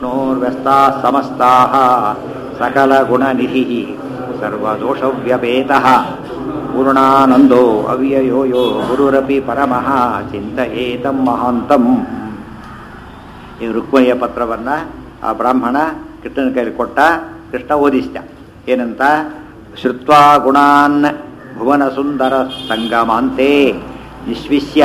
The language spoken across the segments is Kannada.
ವಿಷ್ಣೋರ್ವ್ಯಸ್ತಾः ಸಮಸ್ತಾः सकलगुणनिधिः सर्वदोषव्यपेतः पूर्णानन्दो ಅವ್ಯಯೋ ಯೋ ಗುರುರಪಿ ಪರಮಃ ಚಿಂತಯೇತಂ ಮಹಾಂತಂ ಈ ರುಕ್ಮಣಿಯ ಪತ್ರವನ್ನು ಆ ಬ್ರಾಹ್ಮಣ ಕೃಷ್ಣನ ಕೈಲಿ ಕೊಟ್ಟ ಕೃಷ್ಣ ಓದಿಸಿದ ಏನಂತ ಶ್ರುತ್ವಾ ಗುಣಾನ್ ಭುವನ ಸುಂದರ ಸಂಗಮಾಂತೆ ನಿಶ್ವಿಶ್ಯ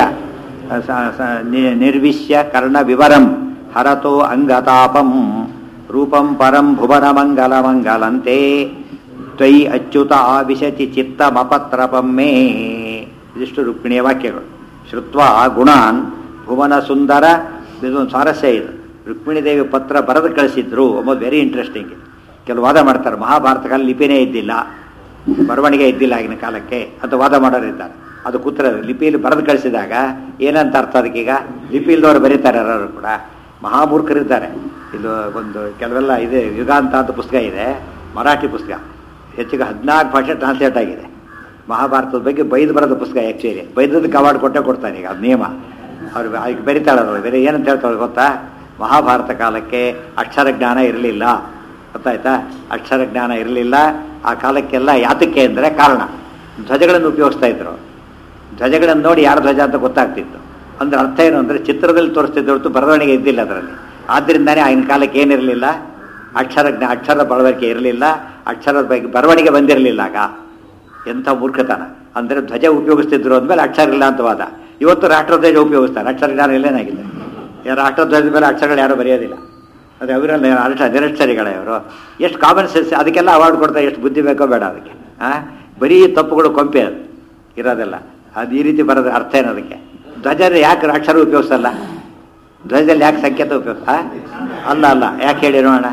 ಸ- ಸ- ನಿ- ನಿರ್ವಿಶ್ಯ ಕರ್ಣವಿವರಂ ಹರತೋ ಅಂಗತಾಪಂ ರೂಪಂ ಪರಂ ಭುವನ ಮಂಗಲ ಮಂಗಲಂತೆ ತ್ವೈ ಅಚ್ಯುತ ಆವಿಶತಿ ಚಿತ್ತಮಪತ್ರಪಂ ಮೇ ಇದಿಷ್ಟು ರುಕ್ಮಿಣಿಯ ವಾಕ್ಯಗಳು ಶ್ರುತ್ವ ಗುಣಾನ್ ಭುವನ ಸುಂದರ ಇದೊಂದು ಸ್ವಾರಸ್ಯ ಇದು ರುಕ್ಮಿಣಿ ದೇವಿ ಪತ್ರ ಬರೆದು ಕಳಿಸಿದ್ರು ಅಂಬೋದು ವೆರಿ ಇಂಟ್ರೆಸ್ಟಿಂಗ್ ಕೆಲವು ವಾದ ಮಾಡ್ತಾರೆ ಮಹಾಭಾರತ ಕಾಲ ಲಿಪಿನೇ ಇದ್ದಿಲ್ಲ ಬರವಣಿಗೆ ಇದ್ದಿಲ್ಲ ಆಗಿನ ಕಾಲಕ್ಕೆ ಅಂತ ವಾದ ಮಾಡೋರಿದ್ದಾರೆ ಅದು ಕೂತ್ರ ಲಿಪಿಯಲ್ಲಿ ಬರೆದು ಕಳಿಸಿದಾಗ ಏನಂತ ಅರ್ಥ ಅದಕ್ಕೀಗ ಲಿಪಿ ಇಲ್ದವ್ರು ಬರೀತಾರೆ ಯಾರು ಕೂಡ ಮಹಾಮೂರ್ಖರಿದ್ದಾರೆ ಇದು ಒಂದು ಕೆಲವೆಲ್ಲ ಇದೆ ಯುಗಾಂತ ಅಂತ ಪುಸ್ತಕ ಇದೆ ಮರಾಠಿ ಪುಸ್ತಕ ಹೆಚ್ಚಿಗೆ ಹದಿನಾಲ್ಕು ಭಾಷೆ ಟ್ರಾನ್ಸ್ಲೇಟ್ ಆಗಿದೆ ಮಹಾಭಾರತದ ಬಗ್ಗೆ ಬೈದು ಬರೋದು ಪುಸ್ತಕ ಆ್ಯಕ್ಚುಲಿ ಬೈದದಕ್ಕೆ ಅವಾರ್ಡ್ ಕೊಟ್ಟೆ ಕೊಡ್ತಾನೆ ಈಗ ಅದು ನಿಯಮ ಅವ್ರು ಅದಕ್ಕೆ ಬರೀತಾಳೆ ಅವರು ಬೇರೆ ಏನಂತ ಹೇಳ್ತಾಳೆ ಗೊತ್ತಾ ಮಹಾಭಾರತ ಕಾಲಕ್ಕೆ ಅಕ್ಷರ ಜ್ಞಾನ ಇರಲಿಲ್ಲ ಗೊತ್ತಾಯ್ತಾ ಅಕ್ಷರ ಜ್ಞಾನ ಇರಲಿಲ್ಲ ಆ ಕಾಲಕ್ಕೆಲ್ಲ ಯಾತಕ್ಕೆ ಅಂದರೆ ಕಾರಣ ಧ್ವಜಗಳನ್ನು ಉಪಯೋಗಿಸ್ತಾ ಇದ್ರು ಧ್ವಜಗಳನ್ನು ನೋಡಿ ಯಾರ ಧ್ವಜ ಅಂತ ಗೊತ್ತಾಗ್ತಿತ್ತು ಅಂದ್ರೆ ಅರ್ಥ ಏನು ಅಂದರೆ ಚಿತ್ರದಲ್ಲಿ ತೋರಿಸ್ತಿದ್ದು ಹೊರತು ಬರವಣಿಗೆ ಇದ್ದಿಲ್ಲ ಅದರಲ್ಲಿ ಆದ್ದರಿಂದನೇ ಆಗಿನ ಕಾಲಕ್ಕೆ ಏನಿರಲಿಲ್ಲ ಅಕ್ಷರ ಜ್ಞಾ ಅಕ್ಷರದ ಬಳವಳಿಕೆ ಇರಲಿಲ್ಲ ಅಕ್ಷರದ ಬಗ್ಗೆ ಬರವಣಿಗೆ ಬಂದಿರಲಿಲ್ಲ ಆಗ ಎಂಥ ಮೂರ್ಖತನ ಅಂದರೆ ಧ್ವಜ ಉಪಯೋಗಿಸ್ತಿದ್ರು ಅಂದಮೇಲೆ ಅಕ್ಷರ ಇಲ್ಲ ಅಂತ ವಾದ ಇವತ್ತು ರಾಷ್ಟ್ರಧ್ವಜ ಉಪಯೋಗಿಸ್ತಾರೆ ಅಕ್ಷರ ಜ್ಞಾನ ಇಲ್ಲೇನಾಗಿದೆ ಈ ರಾಷ್ಟ್ರಧ್ವಜದ ಮೇಲೆ ಅಕ್ಷರಗಳು ಯಾರು ಬರೆಯೋದಿಲ್ಲ ಅದು ಅವರಲ್ಲಿ ಅರ್ಥ ನಿರಕ್ಷರಿಗಳೇ ಅವರು ಎಷ್ಟು ಕಾಮನ್ ಸೆನ್ಸ್ ಅದಕ್ಕೆಲ್ಲ ಅವಾರ್ಡ್ ಕೊಡ್ತಾರೆ ಎಷ್ಟು ಬುದ್ಧಿ ಬೇಕೋ ಬೇಡ ಅದಕ್ಕೆ ಹಾಂ ಬರೀ ತಪ್ಪುಗಳು ಕೊಂಪೆ ಅದು ಇರೋದಿಲ್ಲ ಅದು ಈ ರೀತಿ ಬರೋದು ಅರ್ಥ ಏನು ಅದಕ್ಕೆ ಧ್ವಜ ಯಾಕೆ ಅಕ್ಷರ ಉಪಯೋಗಿಸಲ್ಲ ಧ್ವಜದಲ್ಲಿ ಯಾಕೆ ಸಂಕೇತ ಉಪಯೋಗ ಆ? ಅಲ್ಲ ಅಲ್ಲ ಯಾಕೆ ಹೇಳಿ ನೋಡೋಣ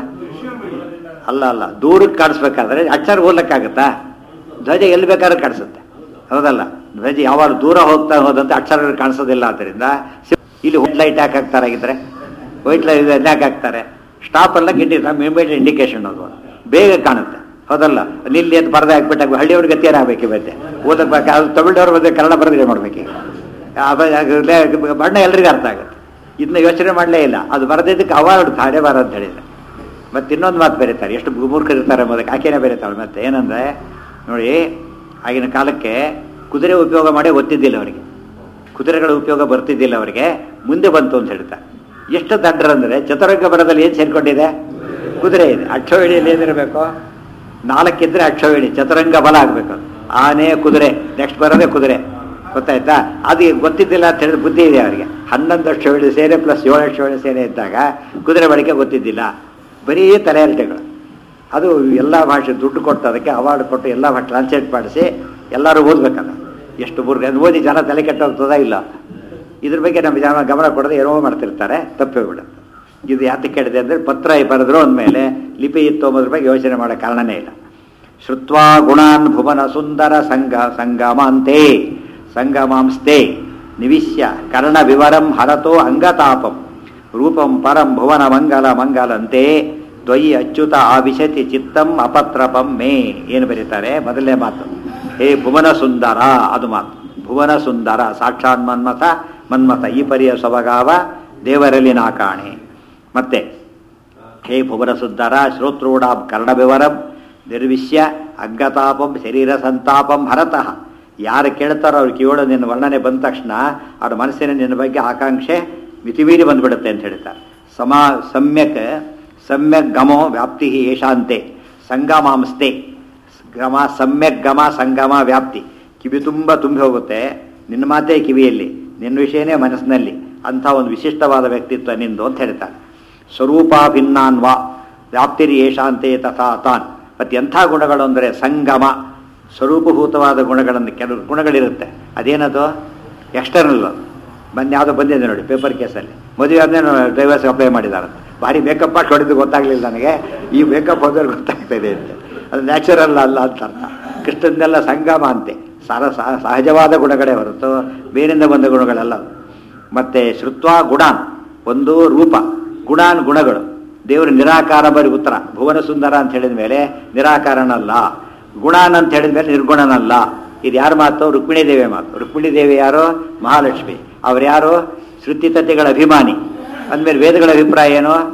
ಅಲ್ಲ ಅಲ್ಲ ದೂರಕ್ಕೆ ಕಾಣಿಸ್ಬೇಕಾದ್ರೆ ಅಕ್ಷರ ಓದ್ಲಿಕ್ಕಾಗತ್ತಾ ಧ್ವಜ ಎಲ್ಲಿ ಬೇಕಾದ್ರೂ ಕಾಣಿಸುತ್ತೆ ಹೌದಲ್ಲ ಧ್ವಜ ಯಾವಾಗ ದೂರ ಹೋಗ್ತಾ ಹೋದಂತೆ ಅಕ್ಷರಗಳು ಕಾಣಿಸೋದಿಲ್ಲ ಆದ್ದರಿಂದ ಸಿ- ಇಲ್ಲಿ ವೈಟ್ ಲೈಟ್ ಯಾಕೆ ಹಾಕ್ತಾರಾಗಿದ್ರೆ ವೈಟ್ ಲೈಟ್ ಯಾಕೆ ಹಾಕ್ತಾರೆ ಸ್ಟಾಪ್ ಎಲ್ಲ ಗಿಟ್ಟಿ ಇಮಿಡಿಯೇಟ್ ಇಂಡಿಕೇಶನ್ ಅದು ಬೇಗ ಕಾಣುತ್ತೆ ಹೌದಲ್ಲ ನಿಲ್ಲಿ ಅಂತ ಬರದೆ ಹಾಕ್ಬಿಟ್ಟಾಗ ಹಳ್ಳಿಯವ್ರಿಗೆ ಗತಿ ಏನಾಗಬೇಕು ಮತ್ತೆ ಓದಬೇಕು ಅದು ತಮಿಳ್ನವ್ರ ಬಂದು ಕನ್ನಡ ಬರೆದ್ರೆ ಮಾಡ್ಬೇಕೀಗ ಆ ಬಣ್ಣ ಎಲ್ರಿಗೂ ಅರ್ಥ ಆಗುತ್ತೆ ಇದನ್ನ ಯೋಚನೆ ಮಾಡಲೇ ಇಲ್ಲ ಅದು ಬರದಿದ್ದಕ್ಕೆ ಅವಾರ್ಡ್ ತಾನೇ ಬಾರ ಅಂತ ಹೇಳಿದ್ರೆ ಮತ್ತೆ ಇನ್ನೊಂದು ಮಾತು ಬರೀತಾರೆ ಎಷ್ಟು ಮೂರ್ಖರಿರ್ತಾರೆ ಮೊದಲು ಆಕೆನೇ ಬರೀತಾಳೆ ಮತ್ತೆ ಏನಂದ್ರೆ ನೋಡಿ ಆಗಿನ ಕಾಲಕ್ಕೆ ಕುದುರೆ ಉಪಯೋಗ ಮಾಡೇ ಗೊತ್ತಿದ್ದಿಲ್ಲ ಅವರಿಗೆ ಕುದುರೆಗಳ ಉಪಯೋಗ ಬರ್ತಿದ್ದಿಲ್ಲ ಅವರಿಗೆ ಮುಂದೆ ಬಂತು ಅಂತ ಹೇಳ್ತಾರೆ ಎಷ್ಟು ದಂಡ್ರಂದ್ರೆ ಚತುರಂಗ ಬರದಲ್ಲಿ ಏನು ಸೇರ್ಕೊಂಡಿದೆ ಕುದುರೆ ಇದೆ ಅಕ್ಷೋಹಿಣಿಯಲ್ಲಿ ಏನಿರಬೇಕು ನಾಲ್ಕಿದ್ರೆ ಅಕ್ಷೋಹಿಣಿ ಚತುರಂಗ ಬಲ ಆಗಬೇಕು ಆನೆ ಕುದುರೆ ನೆಕ್ಸ್ಟ್ ಬರೋದೇ ಕುದುರೆ ಗೊತ್ತಾಯ್ತಾ ಅದು ಗೊತ್ತಿದ್ದಿಲ್ಲ ಅಂತ ಹೇಳಿದ್ರೆ ಬುದ್ಧಿ ಇದೆ ಅವರಿಗೆ ಹನ್ನೊಂದು ಅಕ್ಷೋಹಿಣಿ ಸೇನೆ ಪ್ಲಸ್ ಏಳು ಅಕ್ಷೋಹಿಣಿ ಸೇನೆ ಇದ್ದಾಗ ಕುದುರೆ ಬಳಕೆ ಗೊತ್ತಿದ್ದಿಲ್ಲ ಬರೀ ತಲೆಹರಟೆಗಳು ಅದು ಎಲ್ಲ ಭಾಷೆ ದುಡ್ಡು ಕೊಟ್ಟು ಅದಕ್ಕೆ ಅವಾರ್ಡ್ ಕೊಟ್ಟು ಎಲ್ಲ ಭಾಷೆ ಟ್ರಾನ್ಸ್ಲೇಟ್ ಮಾಡಿಸಿ ಎಲ್ಲರೂ ಓದ್ಬೇಕಲ್ಲ ಎಷ್ಟು ಮೂರು ಅದು ಓದಿ ಜನ ತಲೆ ಕೆಟ್ಟೋಗ್ತದಾ ಇಲ್ಲ ಇದ್ರ ಬಗ್ಗೆ ನಮ್ಮ ಜನ ಗಮನ ಕೊಡದೆ ಏನೋ ಮಾಡ್ತಿರ್ತಾರೆ ತಪ್ಪೇ ಬಿಡುತ್ತೆ ಇದು ಯಾತಕ್ಕೆ ಕೇಳಿದೆ ಅಂದರೆ ಪತ್ರ ಬರೆದ್ರು ಅಂದಮೇಲೆ ಲಿಪಿ ಇತ್ತು ಅನ್ನೋದ್ರ ಬಗ್ಗೆ ಯೋಚನೆ ಮಾಡೋ ಕಾರಣನೇ ಇಲ್ಲ ಶ್ರುತ್ವಾ ಗುಣಾನ್ ಭುವನ ಸುಂದರ ಸಂಗ ಸಂಗಮಾಂತೆ ಸಂಗಮಾಂಸ್ತೆ ನಿವಿಶ್ಯ ಕರ್ಣ ವಿವರಂ ಹರತೋ ಅಂಗತಾಪಂ ರೂಪಂ ಪರಂ ಭುವನ ಮಂಗಲ ಮಂಗಲಂತೆ ದ್ವಯಿ ಅಚ್ಯುತ ಆವಿಶತಿ ಚಿತ್ತಂ ಅಪತ್ರಪಂ ಮೇ ಏನು ಬರೀತಾರೆ ಮೊದಲನೇ ಮಾತು ಹೇ ಭುವನ ಸುಂದರ ಅದು ಮಾತು ಭುವನ ಸುಂದರ ಸಾಕ್ಷಾತ್ ಮನ್ಮಥ ಮನ್ಮಥ ಈ ಪರಿಯ ಸೊಬಗಾವ ದೇವರಲ್ಲಿ ನಾಕಾಣೆ ಮತ್ತೆ ಹೇ ಭುವನ ಸುಂದರ ಶ್ರೋತ್ರೂಢ ಕರ್ಣವಿವರಂ ನಿರ್ವಿಶ್ಯ ಅಗ್ಗತಾಪಂ ಶರೀರ ಸಂತಾಪಂ ಹರತಃ ಯಾರು ಕೇಳ್ತಾರೋ ಅವ್ರಿಗೆ ಕೇಳೋ ನಿನ್ನ ವರ್ಣನೆ ಬಂದ ತಕ್ಷಣ ಅವ್ರ ಮನಸ್ಸಿನ ನಿನ್ನ ಬಗ್ಗೆ ಆಕಾಂಕ್ಷೆ ಮಿತಿಮೀರಿ ಬಂದ್ಬಿಡುತ್ತೆ ಅಂತ ಹೇಳ್ತಾರೆ ಸಮಾ ಸಮ್ಯಕ್ ಸಮ್ಯಕ್ ಗಮೋ ವ್ಯಾಪ್ತಿ ಏಷಾಂತೆ ಸಂಗಮಾಂಸ್ತೆ ಗಮ ಸಮ್ಯಕ್ ಗಮ ಸಂಗಮ ವ್ಯಾಪ್ತಿ ಕಿವಿ ತುಂಬ ತುಂಬಿ ಹೋಗುತ್ತೆ ನಿನ್ನ ಮಾತೇ ಕಿವಿಯಲ್ಲಿ ನಿನ್ನ ವಿಷಯನೇ ಮನಸ್ಸಿನಲ್ಲಿ ಅಂಥ ಒಂದು ವಿಶಿಷ್ಟವಾದ ವ್ಯಕ್ತಿತ್ವ ನಿಂದು ಅಂತ ಹೇಳ್ತಾರೆ ಸ್ವರೂಪಾಭಿನ್ನಾನ್ವಾ ವ್ಯಾಪ್ತಿರಿ ಏಷಾಂತೆ ತಥಾ ತಾನ್ ಮತ್ತು ಎಂಥ ಗುಣಗಳು ಅಂದರೆ ಸಂಗಮ ಸ್ವರೂಪಭೂತವಾದ ಗುಣಗಳನ್ನು ಕೆಲವು ಗುಣಗಳಿರುತ್ತೆ ಅದೇನದು ಎಕ್ಸ್ಟರ್ನಲ್ ಮೊನ್ನೆ ಯಾವುದೋ ಬಂದಿದೆ ನೋಡಿ ಪೇಪರ್ ಕೇಸಲ್ಲಿ ಮದುವೆ ಆದ್ಮೇಲೆ ಡ್ರೈವರ್ಸ್ ಅಪ್ಲೈ ಮಾಡಿದ್ದಾರೆ ಭಾರಿ ಮೇಕಪ್ ಮಾಡಿ ಹೊಡೆದು ಗೊತ್ತಾಗಲಿಲ್ಲ ನನಗೆ ಈ ಮೇಕಪ್ ಹೋದ್ರೆ ಗೊತ್ತಾಗ್ತಾ ಇದೆ ಅಂತ ಅದು ನ್ಯಾಚುರಲ್ ಅಲ್ಲ ಅಂತ ಅರ್ಥ ಕೃಷ್ಣನ್ನೆಲ್ಲ ಸಂಗಮ ಅಂತೆ ಸರ ಸಹ- ಸಹಜವಾದ ಗುಣಗಳೇ ಹೊರತು ಬೇರಿಂದ ಬಂದ ಗುಣಗಳಲ್ಲ ಅವು. ಮತ್ತೆ ಶ್ರುತ್ವ ಗುಣಾನ್ ಒಂದು ರೂಪ ಗುಣಾನ್ ಗುಣಗಳು ದೇವರು ನಿರಾಕಾರ ಬರಿ ಉತ್ತರ ಭುವನ ಸುಂದರ ಅಂತ ಹೇಳಿದ ಮೇಲೆ ನಿರಾಕಾರನಲ್ಲ ಗುಣಾನ್ ಅಂತ ಹೇಳಿದ ಮೇಲೆ ನಿರ್ಗುಣನಲ್ಲ ಇದು ಯಾರ ಮಾತು ರುಕ್ಮಿಣಿ ದೇವಿ ಮಾತು ರುಕ್ಮಿಣಿ ದೇವಿ ಯಾರು ಮಹಾಲಕ್ಷ್ಮಿ ಅವ್ರು ಯಾರು ಶ್ರುತಿತತೆಗಳ ಅಭಿಮಾನಿ ಅಂದಮೇಲೆ ವೇದಗಳ ಅಭಿಪ್ರಾಯ ಏನು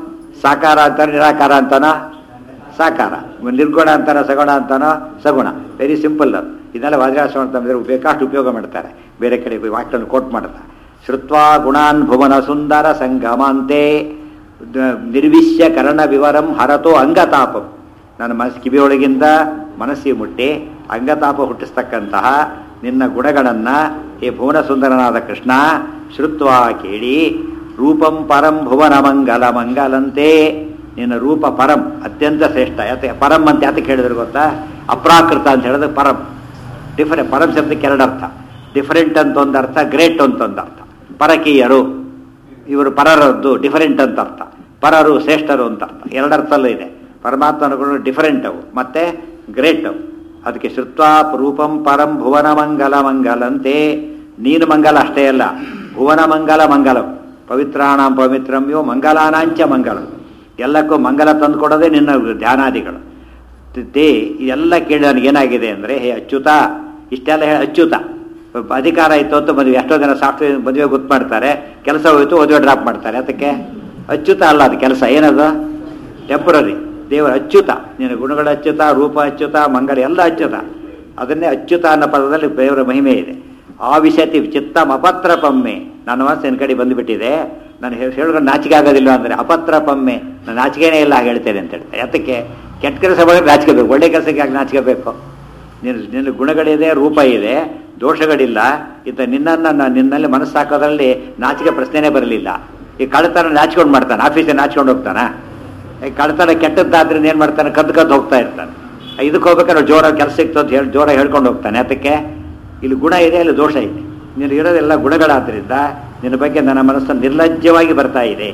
ಸಾಕಾರ ಅಂತಾನೆ ನಿರಾಕಾರ ಅಂತಾನೋ ಸಾಕಾರ ನಿರ್ಗುಣ ಅಂತಾನ ಸಗುಣ ಅಂತಾನೋ ಸಗುಣ ವೆರಿ ಸಿಂಪಲ್ ಅದು ಇದನ್ನೆಲ್ಲ ವಾದ್ರಾಶ್ರಮ ಅಂತಂದ್ರೆ ಬೇಕಾಷ್ಟು ಉಪಯೋಗ ಮಾಡ್ತಾರೆ ಬೇರೆ ಕಡೆ ವಾಕ್ಯವನ್ನು ಕೋಟ್ ಮಾಡ್ತಾರೆ ಶ್ರುತ್ವಾ ಗುಣಾನ್ ಭುವನ ಸುಂದರ ಸಂಗಮಾಂತೆ ದ- ನಿರ್ವಿಶ್ಯ ಕರ್ಣ ವಿವರಂ ಹರತೋ ಅಂಗತಾಪಂ ನನ್ನ ಮನಸ್ಸು ಕಿವಿಯೊಳಗಿಂದ ಮನಸ್ಸಿಗೆ ಮುಟ್ಟಿ ಅಂಗತಾಪ ಹುಟ್ಟಿಸ್ತಕ್ಕಂತಹ ನಿನ್ನ ಗುಣಗಳನ್ನು ಹೇ ಭುವನ ಸುಂದರನಾದ ಕೃಷ್ಣ ಶ್ರುತ್ವಾ ಕೇಳಿ ರೂಪಂ ಪರಂ ಭುವನ ಮಂಗಲ ಮಂಗಲಂತೆ ನಿನ್ನ ರೂಪ ಪರಂ ಅತ್ಯಂತ ಶ್ರೇಷ್ಠ ಯಾತೆ ಪರಂ ಅಂತ ಯಾತಕ್ಕೆ ಹೇಳಿದ್ರು ಗೊತ್ತಾ ಅಪ್ರಾಕೃತ ಅಂತ ಹೇಳಿದ್ರೆ ಪರಂ ಡಿಫರೆಂಟ್ ಪರಂ ಶಬ್ದಕ್ಕೆ ಎರಡು ಅರ್ಥ ಡಿಫರೆಂಟ್ ಅಂತ ಒಂದು ಅರ್ಥ ಗ್ರೇಟ್ ಅಂತ ಒಂದು ಅರ್ಥ ಪರಕೀಯರು ಇವರು ಪರರದ್ದು ಡಿಫರೆಂಟ್ ಅಂತ ಅರ್ಥ ಪರರು ಶ್ರೇಷ್ಠರು ಅಂತ ಅರ್ಥ ಎರಡರ್ಥಲ್ಲೂ ಇದೆ ಪರಮಾತ್ಮನುಗಳು ಡಿಫರೆಂಟ್ ಅವು ಮತ್ತೆ ಗ್ರೇಟ್ ಅವು ಅದಕ್ಕೆ ಶ್ರುತ್ವಾ ರೂಪಂ ಪರಂ ಭುವನ ಮಂಗಲ ಮಂಗಲಂತೆ ನೀನು ಮಂಗಲ ಅಷ್ಟೇ ಅಲ್ಲ ಭುವನ ಮಂಗಲ ಮಂಗಲಂ ಪವಿತ್ರಾಣಾಂ ಪವಿತ್ರಂ ಯೋ ಮಂಗಲಾನಾಂಚ ಮಂಗಲಂ ಎಲ್ಲಕ್ಕೂ ಮಂಗಲ ತಂದುಕೊಡೋದೇ ನಿನ್ನ ಧ್ಯಾನಾದಿಗಳು ತೇ ಇದೆಲ್ಲ ಕೇಳಿ ನನಗೆ ಏನಾಗಿದೆ ಅಂದರೆ ಹೇ ಅಚ್ಯುತ ಇಷ್ಟೆಲ್ಲ ಹೇಳಿ ಅಚ್ಯುತ ಅಧಿಕಾರ ಇತ್ತು ಅಂತ ಮದುವೆ ಎಷ್ಟೋ ಜನ ಸಾಫ್ಟ್ವೇರ್ ಮದುವೆ ಗೊತ್ತು ಮಾಡ್ತಾರೆ ಕೆಲಸ ಹೋಯ್ತು ಮದುವೆ ಡ್ರಾಪ್ ಮಾಡ್ತಾರೆ ಅದಕ್ಕೆ ಅಚ್ಯುತ ಅಲ್ಲ ಅದು ಕೆಲಸ ಏನದು ಟೆಂಪರರಿ ದೇವರ ಅಚ್ಯುತ ನಿನ್ನ ಗುಣಗಳ ಅಚ್ಯುತ ರೂಪ ಅಚ್ಯುತ ಮಂಗಲ ಎಲ್ಲ ಅಚ್ಯುತ ಅದನ್ನೇ ಅಚ್ಯುತ ಅನ್ನೋ ಪದದಲ್ಲಿ ದೇವರ ಮಹಿಮೆ ಇದೆ ಆವಿಶತಿ ಚಿತ್ತಂ ಅಪತ್ರಪಮ್ಮೆ ನನ್ನ ಮನಸ್ಸು ನಿನ್ನ ಕಡೆ ಬಂದುಬಿಟ್ಟಿದೆ ನಾನು ಹೇಳ್ಕೊಂಡು ನಾಚಿಕೆ ಆಗೋದಿಲ್ಲ ಅಂದರೆ ಅಪತ್ರಪಮ್ಮೆ ನಾನು ನಾಚಿಕೆನೇ ಇಲ್ಲ ಹಾಗೆ ಹೇಳ್ತೇನೆ ಅಂತ ಹೇಳ್ತಾರೆ ಯಾತಕ್ಕೆ ಕೆಟ್ಟ ಕೆಲಸ ಮಾಡಿದ್ರೆ ನಾಚಿಕೆ ಬೇಕು ಒಳ್ಳೆ ಕೆಲಸಕ್ಕೆ ಯಾಕೆ ನಾಚಿಕೆ ಬೇಕು ನಿನ್ನ ನಿನ್ನ ಗುಣಗಳಿದೆ ರೂಪ ಇದೆ ದೋಷಗಳಿಲ್ಲ ಇತ್ತ ನಿನ್ನನ್ನು ನಾನು ನಿನ್ನಲ್ಲಿ ಮನಸ್ಸು ಹಾಕೋದ್ರಲ್ಲಿ ನಾಚಿಕೆ ಪ್ರಶ್ನೆನೇ ಬರಲಿಲ್ಲ ಈ ಕಳ್ತನ ನಾಚ್ಕೊಂಡು ಮಾಡ್ತಾನೆ ಆಫೀಸಿಗೆ ನಾಚ್ಕೊಂಡು ಹೋಗ್ತಾನ ಈ ಕಳ್ತನ ಕೆಟ್ಟದ್ದಾದ್ರಿಂದ ಏನು ಮಾಡ್ತಾನೆ ಕದ್ದು ಕದ್ದು ಹೋಗ್ತಾ ಇರ್ತಾನೆ ಇದಕ್ಕೆ ಹೋಗ್ಬೇಕಾದ್ರೆ ಜೋರ ಕೆಲಸ ಸಿಕ್ತು ಅಂತ ಹೇಳಿ ಜೋರ ಹೇಳ್ಕೊಂಡು ಹೋಗ್ತಾನೆ ಅದಕ್ಕೆ ಇಲ್ಲಿ ಗುಣ ಇದೆ ಇಲ್ಲಿ ದೋಷ ಇದೆ ನೀನು ಇರೋದೆಲ್ಲ ಗುಣಗಳಾದ್ರಿಂದ ನಿನ್ನ ಬಗ್ಗೆ ನನ್ನ ಮನಸ್ಸು ನಿರ್ಲಜ್ಜವಾಗಿ ಬರ್ತಾ ಇದೆ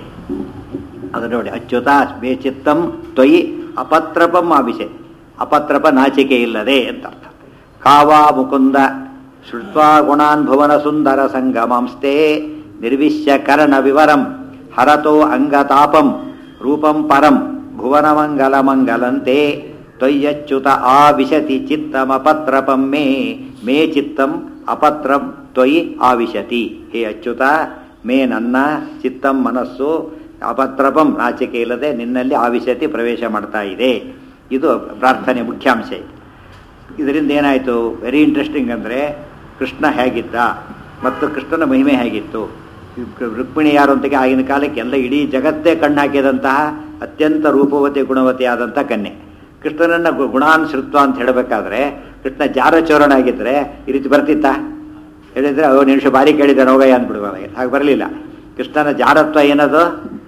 ಅದು ನೋಡಿ ಅಚ್ಯುತ ಮೇ ಚಿತ್ತಂ ತ್ವಯಿ ಅಪತ್ರಪಂ ಆಭಿಷೆ ಅಪತ್ರಪ ನಾಚಿಕೆ ಇಲ್ಲದೆ ಅಂತ ಅರ್ಥ ಕಾವಾ ಮುಕುಂದ ಶ್ರುತ್ವಾ ಗುಣಾನ್ ಭುವನ ಸುಂದರ ಸಂಗಮಾಂಸ್ತೆ ನಿರ್ವಿಶ್ಯ ಕರ್ಣ ವಿವರಂ ಹರತೋ ಅಂಗತಾಪಂ ರೂಪಂ ಪರಂ ಭುವನ ಮಂಗಲ ಮಂಗಲಂತೆ ತ್ವಯ್ಯಚ್ಯುತ ಆವಿಶತಿ ಚಿತ್ತಮಪತ್ರಪಂ ಮೇ ಮೇ ಚಿತ್ತಂ ಅಪತ್ರಂ ತ್ವಯಿ ಆವಿಶತಿ ಹೇ ಅಚ್ಯುತ ಮೇ ನನ್ನ ಚಿತ್ತಂ ಮನಸ್ಸು ಅಪತ್ರಪಂ ನಾಚಿಕೆ ಇಲ್ಲದೆ ನಿನ್ನಲ್ಲಿ ಆವಿಶತಿ ಪ್ರವೇಶ ಮಾಡ್ತಾ ಇದೆ ಇದು ಪ್ರಾರ್ಥನೆ ಮುಖ್ಯಾಂಶ ಇದು ಇದರಿಂದ ಏನಾಯಿತು ವೆರಿ ಇಂಟ್ರೆಸ್ಟಿಂಗ್ ಅಂದರೆ ಕೃಷ್ಣ ಹೇಗಿದ್ದ ಮತ್ತು ಕೃಷ್ಣನ ಮಹಿಮೆ ಹೇಗಿತ್ತು ರುಕ್ಮಿಣಿ ಯಾರು ಅಂತಾಗೆ ಆಗಿನ ಕಾಲಕ್ಕೆ ಎಲ್ಲ ಇಡೀ ಜಗತ್ತೇ ಕಣ್ಣು ಹಾಕಿದಂತಹ ಅತ್ಯಂತ ರೂಪವತಿ ಗುಣವತಿ ಆದಂಥ ಕನ್ಯೆ ಕೃಷ್ಣನನ್ನ ಗು- ಗುಣಾನುಸೃತ್ವ ಅಂತ ಹೇಳಬೇಕಾದ್ರೆ ಕೃಷ್ಣ ಜಾರಚೋರಣ ಆಗಿದ್ರೆ ಈ ರೀತಿ ಬರ್ತಿತ್ತ ಹೇಳಿದ್ರೆ ಅವ ನಿಮಿಷ ಬಾರಿ ಕೇಳಿದ ನೋಗಯ್ಯ ಅಂದ್ಬಿಡುವಾಗ ಹಾಗೆ ಬರಲಿಲ್ಲ ಕೃಷ್ಣನ ಜಾರತ್ವ ಏನದು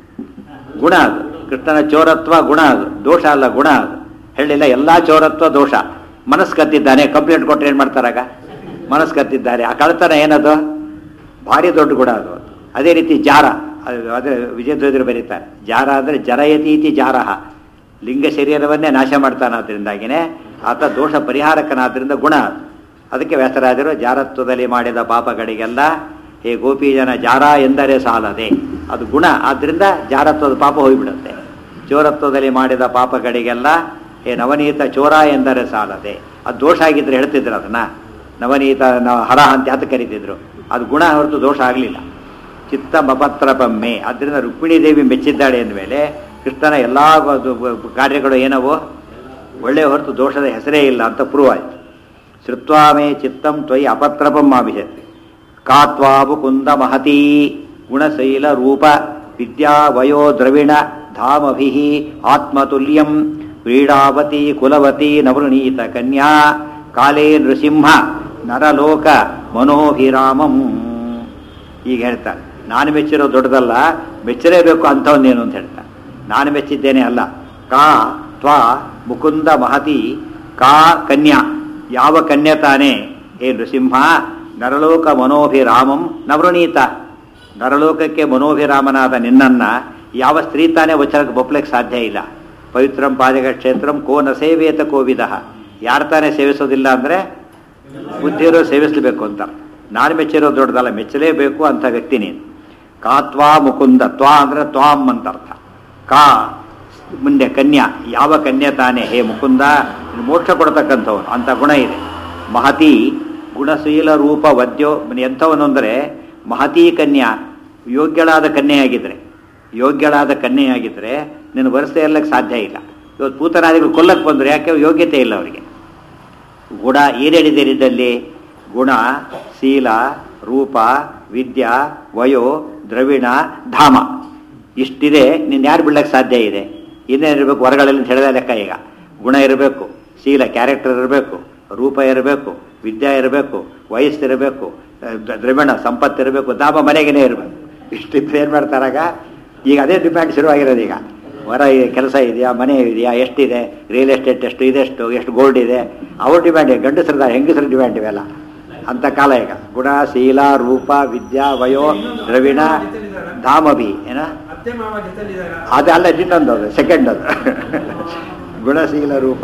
ಗುಣ ಅದು ಕೃಷ್ಣನ ಚೋರತ್ವ ಗುಣ ಅದು ದೋಷ ಅಲ್ಲ ಗುಣ ಅದು ಹೇಳಿಲ್ಲ ಎಲ್ಲಾ ಚೋರತ್ವ ದೋಷ ಮನಸ್ಸು ಕತ್ತಿದ್ದಾನೆ ಕಂಪ್ಲೇಂಟ್ ಕೊಟ್ಟರೆ ಏನು ಮಾಡ್ತಾರಾಗ ಮನಸ್ಸು ಕತ್ತಿದ್ದಾರೆ ಆ ಕಳ್ತನ ಏನದು ಭಾರಿ ದೊಡ್ಡ ಗುಣ ಅದು ಅದೇ ರೀತಿ ಜಾರ ಅದು ಅದೇ ವಿಜಯಧ್ವಜರು ಬರೀತಾರೆ ಜಾರ ಅಂದರೆ ಜರಯತೀತಿ ಜಾರಹ ಲಿಂಗ ಶರೀರವನ್ನೇ ನಾಶ ಮಾಡ್ತಾನಾದ್ರಿಂದಾಗಿನೇ ಆತ ದೋಷ ಪರಿಹಾರಕನಾದ್ರಿಂದ ಗುಣ ಅದು. ಅದಕ್ಕೆ ವ್ಯಾಸರಾಜರು ಜಾರತ್ವದಲ್ಲಿ ಮಾಡಿದ ಪಾಪಗಳಿಗೆಲ್ಲ ಹೇ ಗೋಪಿ ಜನ ಜಾರ ಎಂದರೆ ಸಾಲದೆ ಅದು ಗುಣ ಆದ್ರಿಂದ ಜಾರತ್ವದ ಪಾಪ ಹೋಗಿಬಿಡುತ್ತೆ ಚೋರತ್ವದಲ್ಲಿ ಮಾಡಿದ ಪಾಪಗಳಿಗೆಲ್ಲ ಹೇ ನವನೀತ ಚೋರ ಎಂದರೆ ಸಾಲದೆ ಅದು ದೋಷ ಆಗಿದ್ರೆ ಹೇಳ್ತಿದ್ರು ಅದನ್ನ ನವನೀತ ನ- ಹರ ಅಂತ ಯಾತ ಕರೀತಿದ್ರು ಅದು ಗುಣ ಹೊರತು ದೋಷ ಆಗಲಿಲ್ಲ ಚಿತ್ತ ಮಪತ್ರಪಮ್ಮೆ ಅದರಿಂದ ರುಕ್ಮಿಣಿ ದೇವಿ ಮೆಚ್ಚಿದ್ದಾಳೆ ಅಂದಮೇಲೆ ಕೃಷ್ಣನ ಎಲ್ಲ ಕಾರ್ಯಗಳು ಏನವೋ ಒಳ್ಳೆಯ ಹೊರತು ದೋಷದ ಹೆಸರೇ ಇಲ್ಲ ಅಂತ ಪ್ರೂವ್ ಆಯಿತು ಶ್ರುತ್ವಾಮೇ ಚಿತ್ತಂ ತ್ವಯಿ ಅಪತ್ರಪಂ ಆಭಿಷತಿ ಕಾತ್ವಾ ಮುಕುಂದ ಮಹತೀ ಗುಣಶೈಲ ರೂಪ ವಿದ್ಯಾ ವಯೋ ದ್ರವಿಣ ಧಾಮಭಿ ಆತ್ಮತುಲ್ಯಂ ಕ್ರೀಡಾವತಿ ಕುಲವತಿ ನವೃಣೀತ ಕನ್ಯಾ ಕಾಲೇ ನೃಸಿಂಹ ನರಲೋಕ ಮನೋಭಿರಾಮಂ ಈಗ ಹೇಳ್ತಾನೆ ನಾನು ಮೆಚ್ಚಿರೋ ದೊಡ್ಡದಲ್ಲ ಮೆಚ್ಚಲೇಬೇಕು ಅಂಥವನ್ನೇನು ಅಂತ ಹೇಳ್ತಾನೆ ನಾನು ಮೆಚ್ಚಿದ್ದೇನೆ ಅಲ್ಲ ಕಾ ತ್ವಾ ಮುಕುಂದ ಮಹತಿ ಕಾ ಕನ್ಯಾ ಯಾವ ಕನ್ಯಾ ತಾನೇ ಹೇ ನೃಸಿಂಹ ನರಲೋಕ ಮನೋಭಿರಾಮಂ ನವೃಣೀತ ನರಲೋಕಕ್ಕೆ ಮನೋಭಿರಾಮನಾದ ನಿನ್ನನ್ನ ಯಾವ ಸ್ತ್ರೀ ತಾನೇ ವಚನಕ್ಕೆ ಒಪ್ಪಲಿಕ್ಕೆ ಸಾಧ್ಯ ಇಲ್ಲ ಪವಿತ್ರಂ ಪಾದಕ ಕ್ಷೇತ್ರಂ ಕೋ ನ ಸೇವೇತ ಕೋವಿದ ಯಾರು ತಾನೇ ಸೇವಿಸೋದಿಲ್ಲ ಅಂದರೆ ಬುದ್ಧಿಯವರು ಸೇವಿಸಲೇಬೇಕು ಅಂತ ನಾನು ಮೆಚ್ಚಿರೋ ದೊಡ್ಡದಲ್ಲ ಮೆಚ್ಚಲೇಬೇಕು ಅಂತ ವ್ಯಕ್ತಿ ನೀನು ಕಾ ತ್ವಾ ಮುಕುಂದ ತ್ವಾ ಅಂದ್ರೆ ತ್ವಾಂ ಅಂತ ಅರ್ಥ ಕಾ ಮುಂದೆ ಕನ್ಯಾ ಯಾವ ಕನ್ಯಾ ತಾನೇ ಹೇ ಮುಕುಂದ ನೀನು ಮೋಕ್ಷ ಕೊಡ್ತಕ್ಕಂಥವನು ಅಂತ ಗುಣ ಇದೆ ಮಹತಿ ಗುಣಶೀಲ ರೂಪ ವದ್ಯೋ ಎಂಥವನು ಅಂದರೆ ಮಹತಿ ಕನ್ಯಾ ಯೋಗ್ಯಳಾದ ಕನ್ಯೆಯಾಗಿದ್ದರೆ ಯೋಗ್ಯಳಾದ ಕನ್ಯೆಯಾಗಿದ್ದರೆ ನಿನ್ನ ವರಿಸದೇ ಇರ್ಲಿಕ್ಕೆ ಸಾಧ್ಯ ಇಲ್ಲ ಇವತ್ತು ಪೂತನಾದಿಗಳು ಕೊಲ್ಲಕ್ಕೆ ಬಂದರು ಯಾಕೆ ಯೋಗ್ಯತೆ ಇಲ್ಲ ಅವರಿಗೆ ಗುಣ ಏನೇನಿದೆ ಗುಣ ಶೀಲ ರೂಪ ವಿದ್ಯಾ ವಯೋ ದ್ರವಿಣ ಧಾಮ ಇಷ್ಟಿದೆ ನೀನು ಯಾರು ಬಿಡ್ಲಿಕ್ಕೆ ಸಾಧ್ಯ ಇದೆ ಇನ್ನೇನಿರಬೇಕು ಹೊರಗಳಲ್ಲಿ ಹೇಳಿದ ಲೆಕ್ಕ ಈಗ ಗುಣ ಇರಬೇಕು ಶೀಲ ಕ್ಯಾರೆಕ್ಟರ್ ಇರಬೇಕು ರೂಪ ಇರಬೇಕು ವಿದ್ಯಾ ಇರಬೇಕು ವಯಸ್ಸಿರಬೇಕು ದ್ರವಿಣ ಸಂಪತ್ತು ಇರಬೇಕು ಧಾಮ ಮನೆಗೇನೆ ಇರಬೇಕು ಇಷ್ಟಿದ್ರೆ ಏನು ಮಾಡ್ತಾರಾಗ ಈಗ ಅದೇ ಡಿಮ್ಯಾಂಡ್ ಶುರುವಾಗಿರೋದು ಈಗ ಹೊರ ಕೆಲಸ ಇದೆಯಾ ಮನೆ ಇದೆಯಾ ಎಷ್ಟಿದೆ ರಿಯಲ್ ಎಸ್ಟೇಟ್ ಎಷ್ಟು ಇದೆಷ್ಟು ಎಷ್ಟು ಗೋಲ್ಡ್ ಇದೆ ಅವ್ರ ಡಿಮ್ಯಾಂಡ್ ಗಂಡಸರದ ಹೆಂಗಸರ ಡಿಮ್ಯಾಂಡ್ ಇವೆಲ್ಲ ಅಂತ ಕಾಲ ಈಗ ಗುಣ ಶೀಲ ರೂಪ ವಿದ್ಯಾ ವಯೋ ದ್ರವಿಣ ಧಾಮಭಿ ಏನ ಅತ್ತೆ ಮಾವ ಜೊತೆಲಿದ್ದಾರೆ ಅದು ಅಲ್ಲ ಇನ್ನೊಂದು ಅದು ಸೆಕೆಂಡ್ ಅದು ಗುಣಶೀಲ ರೂಪ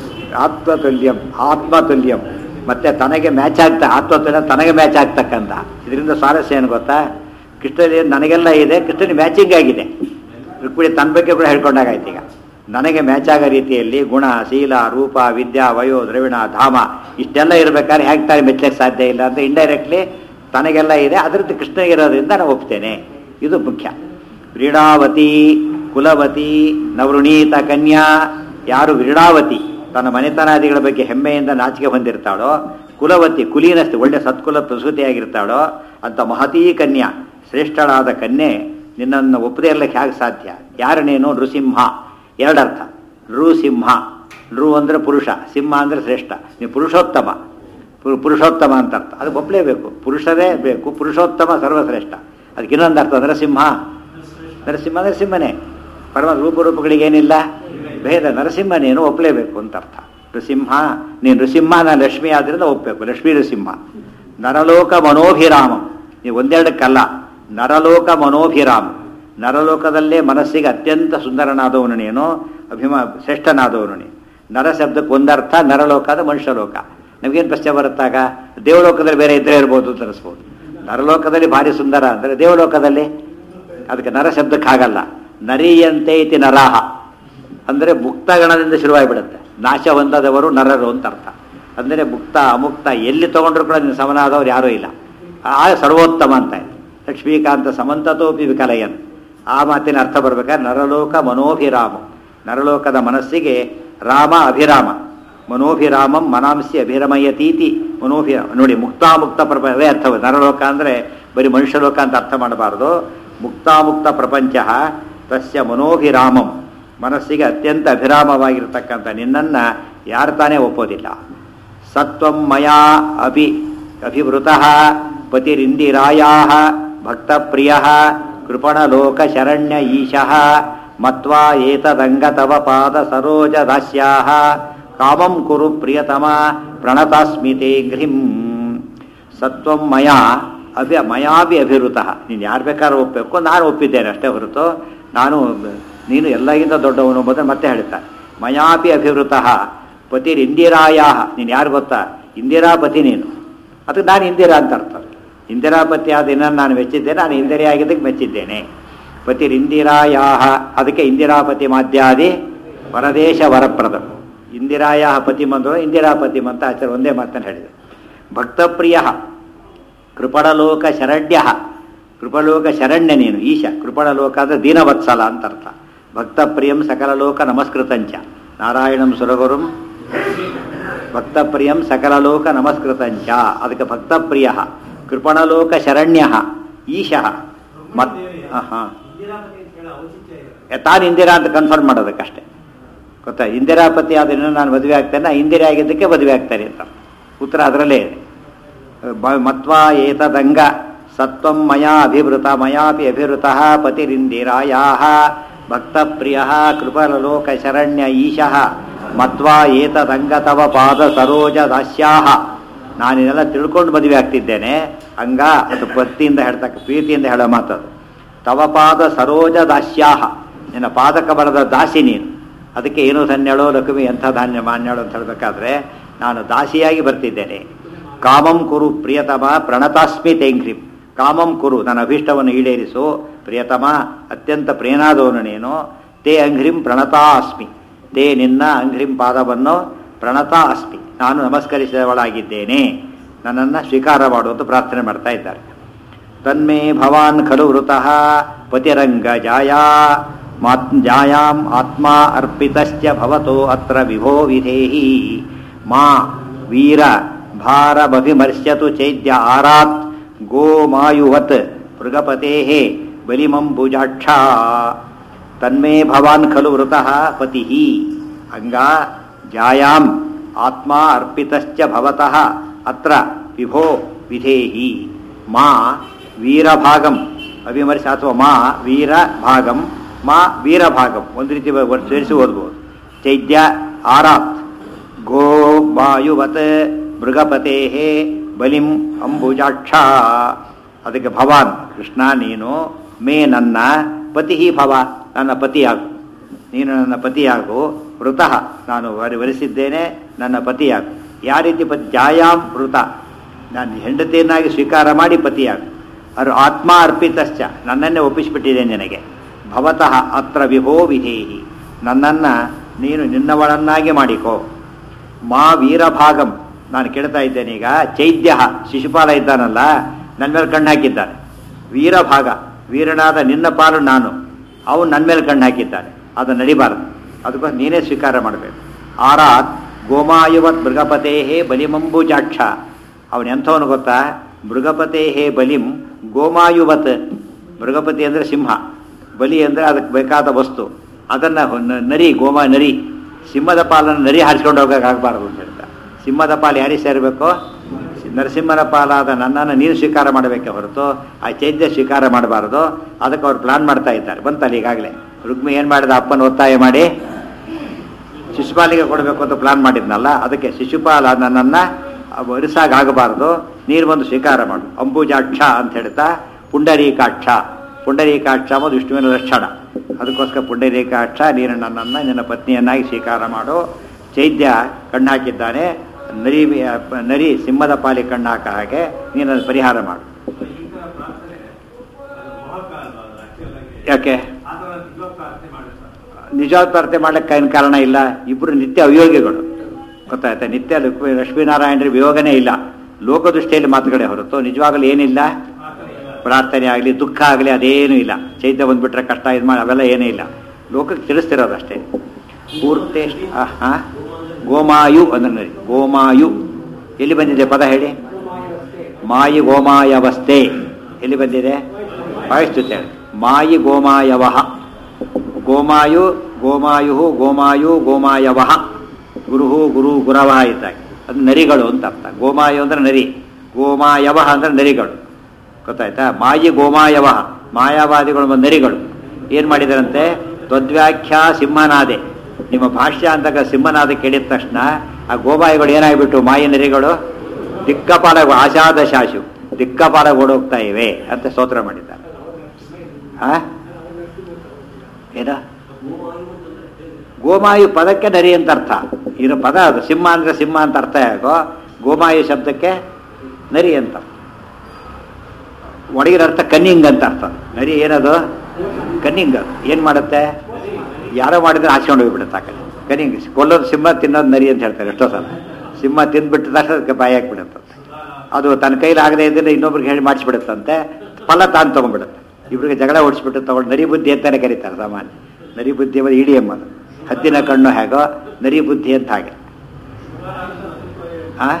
ಆತ್ಮತುಲ್ಯಂ ಆತ್ಮತುಲ್ಯಂ ಮತ್ತೆ ತನಗೆ ಮ್ಯಾಚ್ ಆಗ್ತಾ ಆತ್ಮತುಲ್ಯ ತನಗೆ ಮ್ಯಾಚ್ ಆಗ್ತಕ್ಕಂಥ ಇದರಿಂದ ಸ್ವಾರಸ್ಯ ಏನು ಗೊತ್ತಾ ಕೃಷ್ಣಲ್ಲಿ ನನಗೆಲ್ಲ ಇದೆ ಕೃಷ್ಣನಿಗೆ ಮ್ಯಾಚಿಂಗ್ ಆಗಿದೆ ರುಕ್ಮಿಣಿ ತನ್ನ ಬಗ್ಗೆ ಕೂಡ ಹೇಳ್ಕೊಂಡಾಗಾಯ್ತು ಈಗ ನನಗೆ ಮ್ಯಾಚ್ ಆಗೋ ರೀತಿಯಲ್ಲಿ ಗುಣ ಶೀಲ ರೂಪ ವಿದ್ಯಾ ವಯೋ ದ್ರವಿಣ ಧಾಮ ಇಷ್ಟೆಲ್ಲ ಇರಬೇಕಾದ್ರೆ ಹೇಗೆ ತಾನೇ ಮೆಚ್ಚಲಿಕ್ಕೆ ಸಾಧ್ಯ ಇಲ್ಲ ಅಂತ ಇಂಡೈರೆಕ್ಟ್ಲಿ ತನಗೆಲ್ಲ ಇದೆ ಅದರದ್ದು ಕೃಷ್ಣನಿಗೆ ಇರೋದ್ರಿಂದ ನಾನು ಒಪ್ತೇನೆ ಇದು ಮುಖ್ಯ ವ್ರೀಡಾವತಿ ಕುಲವತಿ ನವೃಣೀತ ಕನ್ಯಾ ಯಾರು ವ್ರೀಡಾವತಿ ತನ್ನ ಮನೆತನಾದಿಗಳ ಬಗ್ಗೆ ಹೆಮ್ಮೆಯಿಂದ ನಾಚಿಕೆ ಹೊಂದಿರ್ತಾಳೋ ಕುಲವತಿ ಕುಲೀನಸ್ತಿ ಒಳ್ಳೆ ಸತ್ಕುಲ ಪ್ರಸೂತಿಯಾಗಿರ್ತಾಳೋ ಅಂತ ಮಹತೀ ಕನ್ಯಾ ಶ್ರೇಷ್ಠಳಾದ ಕನ್ಯೆ ನಿನ್ನನ್ನು ಒಪ್ಪದೇ ಇರ್ಲಿಕ್ಕೆ ಹೇಗೆ ಸಾಧ್ಯ ಯಾರು ನೀನು ನೃಸಿಂಹ ಎರಡರ್ಥ ನೃಸಿಂಹ ನೃ ಅಂದ್ರೆ ಪುರುಷ ಸಿಂಹ ಅಂದ್ರೆ ಶ್ರೇಷ್ಠ ನೀವು ಪುರುಷೋತ್ತಮ ಪುರು- ಪುರುಷೋತ್ತಮ ಅಂತ ಅರ್ಥ ಅದು ಒಪ್ಪಲೇಬೇಕು ಪುರುಷರೇ ಬೇಕು ಪುರುಷೋತ್ತಮ ಸರ್ವಶ್ರೇಷ್ಠ ಅದಕ್ಕೆ ಇನ್ನೊಂದು ಅರ್ಥ ನರಸಿಂಹ ನರಸಿಂಹ ನರಸಿಂಹನೇ ಪರಮ ರೂಪರೂಪಗಳಿಗೇನಿಲ್ಲ ಭೇದ ನರಸಿಂಹನೇನು ಒಪ್ಪಲೇಬೇಕು ಅಂತ ಅರ್ಥ ನೃಸಿಂಹ ನೀನು ನೃಸಿಂಹ ನಾ ಲಕ್ಷ್ಮಿ ಆದ್ರಿಂದ ಒಪ್ಪಬೇಕು ಲಕ್ಷ್ಮೀ ನೃಸಿಂಹ ನರಲೋಕ ಮನೋಭಿರಾಮ ನೀವು ಒಂದೆರಡಕ್ಕಲ್ಲ ನರಲೋಕ ಮನೋಭಿರಾಮ ನರಲೋಕದಲ್ಲೇ ಮನಸ್ಸಿಗೆ ಅತ್ಯಂತ ಸುಂದರನಾದವನು ನೀನು ಅಭಿಮಾ ಶ್ರೇಷ್ಠನಾದವನು ನೀನು ನರ ಶಬ್ದಕ್ಕೆ ಒಂದರ್ಥ ನರಲೋಕ ಅದು ಮನುಷ್ಯಲೋಕ ನಮಗೇನು ಪ್ರಶ್ನೆ ಬರುತ್ತಾಗ ದೇವಲೋಕದಲ್ಲಿ ಬೇರೆ ಇದ್ರೆ ಇರ್ಬೋದು ಅಂತ ಅನಿಸ್ಬೋದು ನರಲೋಕದಲ್ಲಿ ಭಾರಿ ಸುಂದರ ಅಂದರೆ ದೇವಲೋಕದಲ್ಲಿ ಅದಕ್ಕೆ ನರ ಶಬ್ದಕ್ಕೆ ಆಗಲ್ಲ ನರಿಯಂತೆ ಇತಿ ನರಾಹ ಅಂದರೆ ಮುಕ್ತಗಣದಿಂದ ಶುರುವಾಗಿಬಿಡುತ್ತೆ ನಾಶ ಹೊಂದದವರು ನರರು ಅಂತ ಅರ್ಥ ಅಂದರೆ ಮುಕ್ತ ಅಮುಕ್ತ ಎಲ್ಲಿ ತಗೊಂಡ್ರು ಕೂಡ ನಿನ್ನ ಸಮನಾದವ್ರು ಯಾರೂ ಇಲ್ಲ ಆ ಸರ್ವೋತ್ತಮ ಅಂತ ಇದೆ ಲಕ್ಷ್ಮೀಕಾಂತ ಸಮಂತತೋಪಿ ವಿಕಲಯನ್ ಆ ಮಾತಿನ ಅರ್ಥ ಬರ್ಬೇಕಾದ್ರೆ ನರಲೋಕ ಮನೋಭಿರಾಮ ನರಲೋಕದ ಮನಸ್ಸಿಗೆ ರಾಮ ಅಭಿರಾಮ ಮನೋಭಿರಾಮಂ ಮನಾಂಸಿ ಅಭಿರಮಯತೀತಿ ಮನೋಭಿರಾಮ ನೋಡಿ ಮುಕ್ತಾಮುಕ್ತ ಪ್ರಪ ಅದೇ ಅರ್ಥ ನರಲೋಕ ಅಂದರೆ ಬರೀ ಮನುಷ್ಯಲೋಕ ಅಂತ ಅರ್ಥ ಮಾಡಬಾರ್ದು ಮುಕ್ತಾಮುಕ್ತ ಪ್ರಪಂಚ ತಸ್ಯ ಮನೋಭಿರಾಮಂ ಮನಸ್ಸಿಗೆ ಅತ್ಯಂತ ಅಭಿರಾಮವಾಗಿರ್ತಕ್ಕಂಥ ನಿನ್ನನ್ನ ಯಾರು ತಾನೇ ಒಪ್ಪೋದಿಲ್ಲ ಸತ್ವಂ ಮಯಾ ಅಭಿ ಅಭಿವೃತಃ ಪತಿರಿಂದಿರಾಯಾ ಭಕ್ತಪ್ರಿಯ ಕೃಪಣಲೋಕ ಶರಣ್ಯ ಈಶಃ ಮತ್ವಾ ಏತದಂಗ ತವ ಪಾದ ಸರೋಜ ದಾಸ್ಯಾಹ ಕಾಮಂ ಕುರು ಪ್ರಿಯತಮ ಪ್ರಣತಾಸ್ಮಿ ತೇ ಗೃಹಿಂ ಸತ್ವಂ ಮಯಾ ಅಭಿ ಮಯಾಭಿ ಅಭಿವೃತಃ ನೀನು ಯಾರು ಬೇಕಾದ್ರೂ ಒಪ್ಪಬೇಕು ನಾನು ಒಪ್ಪಿದ್ದೇನೆ ಅಷ್ಟೇ ಹೊರತು ನಾನು ನೀನು ಎಲ್ಲಗಿಂತ ದೊಡ್ಡವನು ಎಂಬುದನ್ನು ಮತ್ತೆ ಹೇಳ್ತಾನೆ ಮಯಾಪಿ ಅಭಿವೃತಃ ಪತಿರಿಂದಿರಾಯ ನೀನು ಯಾರು ಗೊತ್ತಾ ಇಂದಿರಾಪತಿ ನೀನು ಅದಕ್ಕೆ ನಾನು ಇಂದಿರಾ ಅಂತ ಅರ್ಥ ಇಂದಿರಾಪತಿ ಆದ ಇನ್ನನ್ನು ನಾನು ಮೆಚ್ಚಿದ್ದೇನೆ ನಾನು ಇಂದಿರಾ ಆಗಿದ್ದಕ್ಕೆ ಮೆಚ್ಚಿದ್ದೇನೆ ಪತಿರಿಂದಿರಾಯಾ ಅದಕ್ಕೆ ಇಂದಿರಾಪತಿ ಮಾಧ್ಯಾದಿ ವರದೇಶ ವರಪ್ರದ ಇಂದಿರಾಯ ಪತಿ ಮಂದ್ರು ಇಂದಿರಾಪತಿ ಮಂತ ಆಚಾರ್ಯ ಒಂದೇ ಮಾತನ್ನು ಹೇಳಿದೆ ಭಕ್ತಪ್ರಿಯ ಕೃಪಣಲೋಕ ಶರಣ್ಯ ಕೃಪಲೋಕ ಶರಣ್ಯ ನೀನು ಈಶ ಕೃಪಣಲೋಕ ಅಂದರೆ ದೀನವತ್ಸಲ ಅಂತ ಅರ್ಥ ಭಕ್ತಪ್ರಿಯಂ ಸಕಲಲೋಕ ನಮಸ್ಕೃತಂಚ ನಾರಾಯಣಂ ಸುರಗುರುಂ ಭಕ್ತಪ್ರಿಯಂ ಸಕಲಲೋಕ ನಮಸ್ಕೃತಂಚ ಅದಕ್ಕೆ ಭಕ್ತಪ್ರಿಯ ಕೃಪಣಲೋಕ ಶರಣ್ಯ ಈಶಃ ಮತ್ ಹಾಂ ಇಂದಿರಾಪತಿ ಅಂತ ಹೇಳೋ ಔಚಿತ್ಯ ಇದೆ ತಾನು ಇಂದಿರಾ ಅಂತ ಕನ್ಫರ್ಮ್ ಮಾಡೋದಕ್ಕಷ್ಟೇ ಗೊತ್ತಾ ಇಂದಿರಾಪತಿ ಆದ್ರೂ ನಾನು ಮದುವೆ ಆಗ್ತೇನೆ ನಾ ಇಂದಿರಾ ಆಗಿದ್ದಕ್ಕೆ ಮದುವೆ ಆಗ್ತಾರೆ ಅಂತ ಉತ್ತರ ಅದರಲ್ಲೇ ಇದೆ ಬ- ಮತ್ವಾ ಏತದಂಗ ಸತ್ವಂ ಮಯಾ ಅಭಿವೃತ ಮಯಾಪಿ ಅಭಿವೃತಃ ಪತಿರಿಂದಿರಾಯಾ ಭಕ್ತಪ್ರಿಯ ಕೃಪಲೋಕ ಶರಣ್ಯ ಈಶಃ ಮತ್ವಾ ಏತದಂಗ ತವ ಪಾದ ಸರೋಜ ದಾಸ್ಯಾಹ ನಾನಿದೆಲ್ಲ ತಿಳ್ಕೊಂಡು ಮದುವೆ ಆಗ್ತಿದ್ದೇನೆ ಹಂಗ ಅದು ಭಕ್ತಿಯಿಂದ ಹೇಳ್ತಕ್ಕ ಪ್ರೀತಿಯಿಂದ ಹೇಳೋ ಮಾತದು ತವ ಪಾದ ಸರೋಜ ದಾಸ್ಯಾಹ ನಿನ್ನ ಪಾದಕ ಬರದ ದಾಸಿ ನೀನು ಅದಕ್ಕೆ ಏನು ಧನ್ಯಳೋ ಲಕ್ಷ್ಮಿ ಎಂಥ ಧಾನ್ಯ ಮಾನ್ಯಳು ಅಂತ ಹೇಳಬೇಕಾದ್ರೆ ನಾನು ದಾಸಿಯಾಗಿ ಬರ್ತಿದ್ದೇನೆ ಕಾಮಂ ಕುರು ಪ್ರಿಯತಮ ಪ್ರಣತಾಸ್ಮಿ ತೇಂಘ್ರಿಂ ಕಾಮಂ ಕುರು ನನ್ನ ಅಭೀಷ್ಟವನ್ನು ಈಡೇರಿಸು ಪ್ರಿಯತಮ ಅತ್ಯಂತ ಪ್ರಿಯನಾದವನು ನೀನು ತೇ ಅಂಘ್ರಿಂ ಪ್ರಣತಾ ಅಸ್ಮಿ ತೇ ನಿನ್ನ ಅಂಘ್ರಿಂ ಪಾದವನ್ನು ಪ್ರಣತಾ ಅಸ್ಮಿ ನಾನು ನಮಸ್ಕರಿಸಿದವಳಾಗಿದ್ದೇನೆ ನನ್ನನ್ನು ಸ್ವೀಕಾರ ಮಾಡುವಂತ ಪ್ರಾರ್ಥನೆ ಮಾಡ್ತಾ ಇದ್ದಾರೆ ತನ್ಮೇ ಭವಾನ್ ಖಲು ವೃತಃ ಪತಿರಂಗ ಜಾಯಾ ಮಾತ್ ಜಾಯಾಮ್ ಆತ್ಮ ಅರ್ಪಿತಶ್ಚ ಭವತೋ ಅತ್ರ ವಿಭೋ ವಿಧೇಹಿ ಮಾ ವೀರ ಭಾರಮಭಿಮರ್ಶ್ಯತು ಚೈದ್ಯ ಆರಾತ್ ಗೋಮಾಯುವತ್ ಮೃಗಪತೇಃ ಬಲಿಮಂಬುಜಾಕ್ಷ ತನ್ಮೇ ಭವಾನ್ ಖಲು ವೃತಃ ಪತಿಃ ಅಂಗ ಜಾಯಾಂ ಆತ್ಮ ಅರ್ಪಿತಶ್ಚ ಭವತಃ ಅತ್ರ ವಿಭೋ ವಿಧೇಹಿ ಮಾ ವೀರಭಾಗಂ ಅವಿಮರ್ಶ ಅಥವಾ ಮಾ ವೀರಭಾಗಂ ಮಾ ವೀರಭಾಗಂ ಒಂದು ರೀತಿ ಬ- ಸೇರಿಸಿ ಓದ್ಬೋದು ಚೈದ್ಯ ಆರಾತ್ ಗೋ ವಾಯುವತ್ ಮೃಗಪತೆ ಬಲಿಂ ಅಂಬುಜಾಕ್ಷ ಅದಕ್ಕೆ ಭವಾನ್ ಕೃಷ್ಣ ನೀನು ಮೇ ನನ್ನ ಪತಿ ಭವ ನನ್ನ ಪತಿಯಾಗು ನೀನು ನನ್ನ ಪತಿಯಾಗು ವೃತಃ ನಾನು ವರಿ ವರಿಸಿದ್ದೇನೆ ನನ್ನ ಪತಿಯಾಗು ಯಾವ ರೀತಿ ಪತಿ ಜಾಯಾಂ ವೃತ ನಾನು ಹೆಂಡತಿಯನ್ನಾಗಿ ಸ್ವೀಕಾರ ಮಾಡಿ ಪತಿಯಾಗು ಅವರು ಆತ್ಮ ಅರ್ಪಿತಶ್ಚ ನನ್ನನ್ನೇ ಒಪ್ಪಿಸಿಬಿಟ್ಟಿದ್ದೇನೆ ನಿನಗೆ ಭವತಃ ಅತ್ರ ವಿಭೋ ವಿಧೇಹಿ ನನ್ನನ್ನು ನೀನು ನಿನ್ನವಳನ್ನಾಗಿ ಮಾಡಿಕೋ ಮಾ ವೀರಭಾಗಂ ನಾನು ಕೇಳ್ತಾ ಇದ್ದೇನೆ ಈಗ ಚೈದ್ಯ ಶಿಶುಪಾಲ ಇದ್ದಾನಲ್ಲ ನನ್ನ ಮೇಲೆ ಕಣ್ಣು ಹಾಕಿದ್ದಾನೆ ವೀರಭಾಗ ವೀರನಾದ ನಿನ್ನ ಪಾಲು ನಾನು ಅವನು ನನ್ನ ಮೇಲೆ ಕಣ್ಣು ಹಾಕಿದ್ದಾನೆ ಅದು ನಡಿಬಾರದು ಅದಕ್ಕೋಸ್ಕರ ನೀನೇ ಸ್ವೀಕಾರ ಮಾಡಬೇಕು ಆರಾತ್ ಗೋಮಾಯುವತ್ ಮೃಗಪತೇ ಬಲಿಮಂಬುಜಾಕ್ಷ ಅವನು ಎಂಥವನು ಗೊತ್ತಾ ಮೃಗಪತೇ ಬಲಿಂ ಗೋಮಾಯುವತ್ ಮೃಗಪತಿ ಅಂದರೆ ಸಿಂಹ ಬಲಿ ಅಂದರೆ ಅದಕ್ಕೆ ಬೇಕಾದ ವಸ್ತು ಅದನ್ನು ನರಿ ಗೋಮ ನರಿ ಸಿಂಹದ ಪಾಲನ್ನು ನರಿ ಹಾರಿಸ್ಕೊಂಡು ಹೋಗೋಕ್ಕಾಗಬಾರದು ಅಂತ ಹೇಳ್ತಾ ಸಿಂಹದ ಪಾಲು ಯಾರಿಗೆ ಸೇರಬೇಕು ನರಸಿಂಹನ ಪಾಲಾದ ನನ್ನನ್ನು ನೀನು ಸ್ವೀಕಾರ ಮಾಡಬೇಕೆ ಹೊರತು ಆ ಚೈತ್ಯ ಸ್ವೀಕಾರ ಮಾಡಬಾರದು ಅದಕ್ಕೆ ಅವ್ರು ಪ್ಲಾನ್ ಮಾಡ್ತಾ ಇದ್ದಾರೆ ಬಂತಲ್ಲ ಈಗಾಗಲೇ ರುಕ್ಮಿ ಏನು ಮಾಡಿದ ಅಪ್ಪನ ಒತ್ತಾಯ ಮಾಡಿ ಶಿಶುಪಾಲಿಗೆ ಕೊಡಬೇಕು ಅಂತ ಪ್ಲಾನ್ ಮಾಡಿದ್ನಲ್ಲ ಅದಕ್ಕೆ ಶಿಶುಪಾಲ ನನ್ನನ್ನು ವರಿಸಾಗಬಾರದು ನೀರು ಬಂದು ಸ್ವೀಕಾರ ಮಾಡು ಅಂಬುಜಾಕ್ಷ ಅಂತ ಹೇಳ್ತಾ ಪುಂಡರೀಕಾಕ್ಷ ಪುಂಡರೀಕಾಕ್ಷ ಅನ್ನೋದು ವಿಷ್ಣುವಿನ ಲಕ್ಷಣ ಅದಕ್ಕೋಸ್ಕರ ಪುಂಡರೀಕಾಕ್ಷ ನೀನು ನನ್ನನ್ನು ನಿನ್ನ ಪತ್ನಿಯನ್ನಾಗಿ ಸ್ವೀಕಾರ ಮಾಡು ಚೈದ್ಯ ಕಣ್ಣು ಹಾಕಿದ್ದಾನೆ ನರಿ ನರಿ ಸಿಂಹದ ಪಾಲಿ ಕಣ್ಣು ಹಾಕ ಹಾಗೆ ನೀನು ಅದನ್ನು ಪರಿಹಾರ ಮಾಡು ಈಗ ಪ್ರಾರ್ಥನೆ ಅದು ಮಹಾಕಾಲ ಅದು actual ಆಗಿ. ಯಾಕೆ ಆ ಥರ ನಿಜವಾಗ್ ಪ್ರಾರ್ಥನೆ ಮಾಡಿ ಸರ್ ನಿಜವಾದ ಪ್ರಾರ್ಥನೆ ಮಾಡ್ಲಿಕ್ಕೆ ಏನು ಕಾರಣ ಇಲ್ಲ ಇಬ್ಬರು ನಿತ್ಯ ಅವಿಯೋಗಿಗಳು ಗೊತ್ತಾಯ್ತಾ ನಿತ್ಯ ಲಕ್ಷ್ಮೀ ಲಕ್ಷ್ಮೀನಾರಾಯಣರ ವಿಯೋಗನೇ ಇಲ್ಲ ಲೋಕದೃಷ್ಟಿಯಲ್ಲಿ ಮಾತುಗಳೇ ಹೊರತು ನಿಜವಾಗಲೂ ಏನಿಲ್ಲ ಆ ಥರ ಇಲ್ಲ ಪ್ರಾರ್ಥನೆ ಆಗಲಿ ದುಃಖ ಆಗಲಿ ಅದೇನೂ ಇಲ್ಲ ಚೈತ್ಯ ಬಂದ್ಬಿಟ್ರೆ ಕಷ್ಟ ಇದು ಮಾಡಿ ಅವೆಲ್ಲ ಏನೂ ಇಲ್ಲ ಲೋಕಕ್ಕೆ ತಿಳಿಸ್ತಿರೋದಷ್ಟೇ ಪೂರ್ತಿ ಹಾಂ ಗೋಮಾಯು ಅಂದ್ರೆ ಗೋಮಾಯು ಎಲ್ಲಿ ಬಂದಿದೆ ಪದ ಹೇಳಿ ಮಾಯಿ ಗೋಮಾಯವಸ್ಥೆ ಎಲ್ಲಿ ಬಂದಿದೆ ವಾಯಿಸ್ತುತೆ ಹೇಳಿ ಮಾಯಿ ಗೋಮಾಯವಹ ಗೋಮಾಯು ಗೋಮಾಯು ಗೋಮಾಯು ಗೋಮಾಯವಹ ಗುರುಹು ಗುರು ಗುರವಹ ಇದ್ದಾಗ ಅದು ನರಿಗಳು ಅಂತ ಅರ್ಥ ಗೋಮಾಯು ಅಂದ್ರೆ ನರಿ ಗೋಮಾಯವಹ ಅಂದ್ರೆ ನರಿಗಳು ಗೊತ್ತಾಯ್ತಾ ಮಾಯಿ ಗೋಮಾಯವಹ ಮಾಯಾವಾದಿಗಳು ಬಂದ ನರಿಗಳು ಏನು ಮಾಡಿದಾರಂತೆ ತ್ವದ್ವ್ಯಾಖ್ಯಾ ಸಿಂಹನಾದೆ ನಿಮ್ಮ ಭಾಷ್ಯ ಅಂದಾಗ ಸಿಂಹನಾದ ಕೇಳಿದ ತಕ್ಷಣ ಆ ಗೋಮಾಯಿಗಳು ಏನಾಗ್ಬಿಟ್ಟು ಮಾಯಿ ನರಿಗಳು ದಿಕ್ಕಪಾಲ ಆಶಾದ ಶಾಶು ದಿಕ್ಕಪಾಲ ಓಡೋಗ್ತಾ ಇವೆ ಅಂತ ಸ್ತೋತ್ರ ಮಾಡಿದ್ದಾರೆ ಆ ಏನ ಗೋಮಾಯು ಪದಕ್ಕೆ ನರಿ ಅಂತ ಅರ್ಥ ಇರೋ ಪದ ಅದು ಸಿಂಹ ಅಂದ್ರೆ ಸಿಂಹ ಅಂತ ಅರ್ಥ ಯಾಕೋ ಗೋಮಾಯು ಶಬ್ದಕ್ಕೆ ನರಿ ಅಂತ ಒಡಗಿರ ಅರ್ಥ ಕನ್ನಿಂಗ್ ಅಂತ ಅರ್ಥ ನರಿ ಏನದು ಕನ್ನಿಂಗ್ ಏನು ಮಾಡುತ್ತೆ ಯಾರೋ ಮಾಡಿದ್ರೆ ಹಾಸ್ಕೊಂಡು ಹೋಗ್ಬಿಡುತ್ತೆ ಆ ಕಡೆ ಕನ್ನಿಂಗ್ ಕೊಲ್ಲೋದು ಸಿಂಹ ತಿನ್ನೋದು ನರಿ ಅಂತ ಹೇಳ್ತಾರೆ ಎಷ್ಟೋ ಸಲ ಸಿಂಹ ತಿಂದ್ಬಿಟ್ಟ ತಕ್ಷಣ ಅದಕ್ಕೆ ಬಾಯಿ ಹಾಕ್ಬಿಡುತ್ತೆ ಅದು ತನ್ನ ಕೈಲಿ ಆಗದೆ ಇದ್ದರೆ ಇನ್ನೊಬ್ರಿಗೆ ಹೇಳಿ ಮಾಡಿಸ್ಬಿಡುತ್ತಂತೆ ಫಲ ತಾನು ತೊಗೊಂಡ್ಬಿಡುತ್ತೆ ಇಬ್ರಿಗೆ ಜಗಳ ಓಡಿಸ್ಬಿಟ್ಟು ತಗೊಂಡು ನರಿ ಬುದ್ಧಿ ಅಂತಾನೆ ಕರೀತಾರೆ ಸಾಮಾನ್ಯ ನರಿ ಬುದ್ಧಿ ಎಂಬುದು ಇಡಿ ಎಂಬುದು ಹದ್ದಿನ ಕಣ್ಣು ಹೇಗೋ ನರಿ ಬುದ್ಧಿ ಅಂತ ಹಾಗೆ ಆ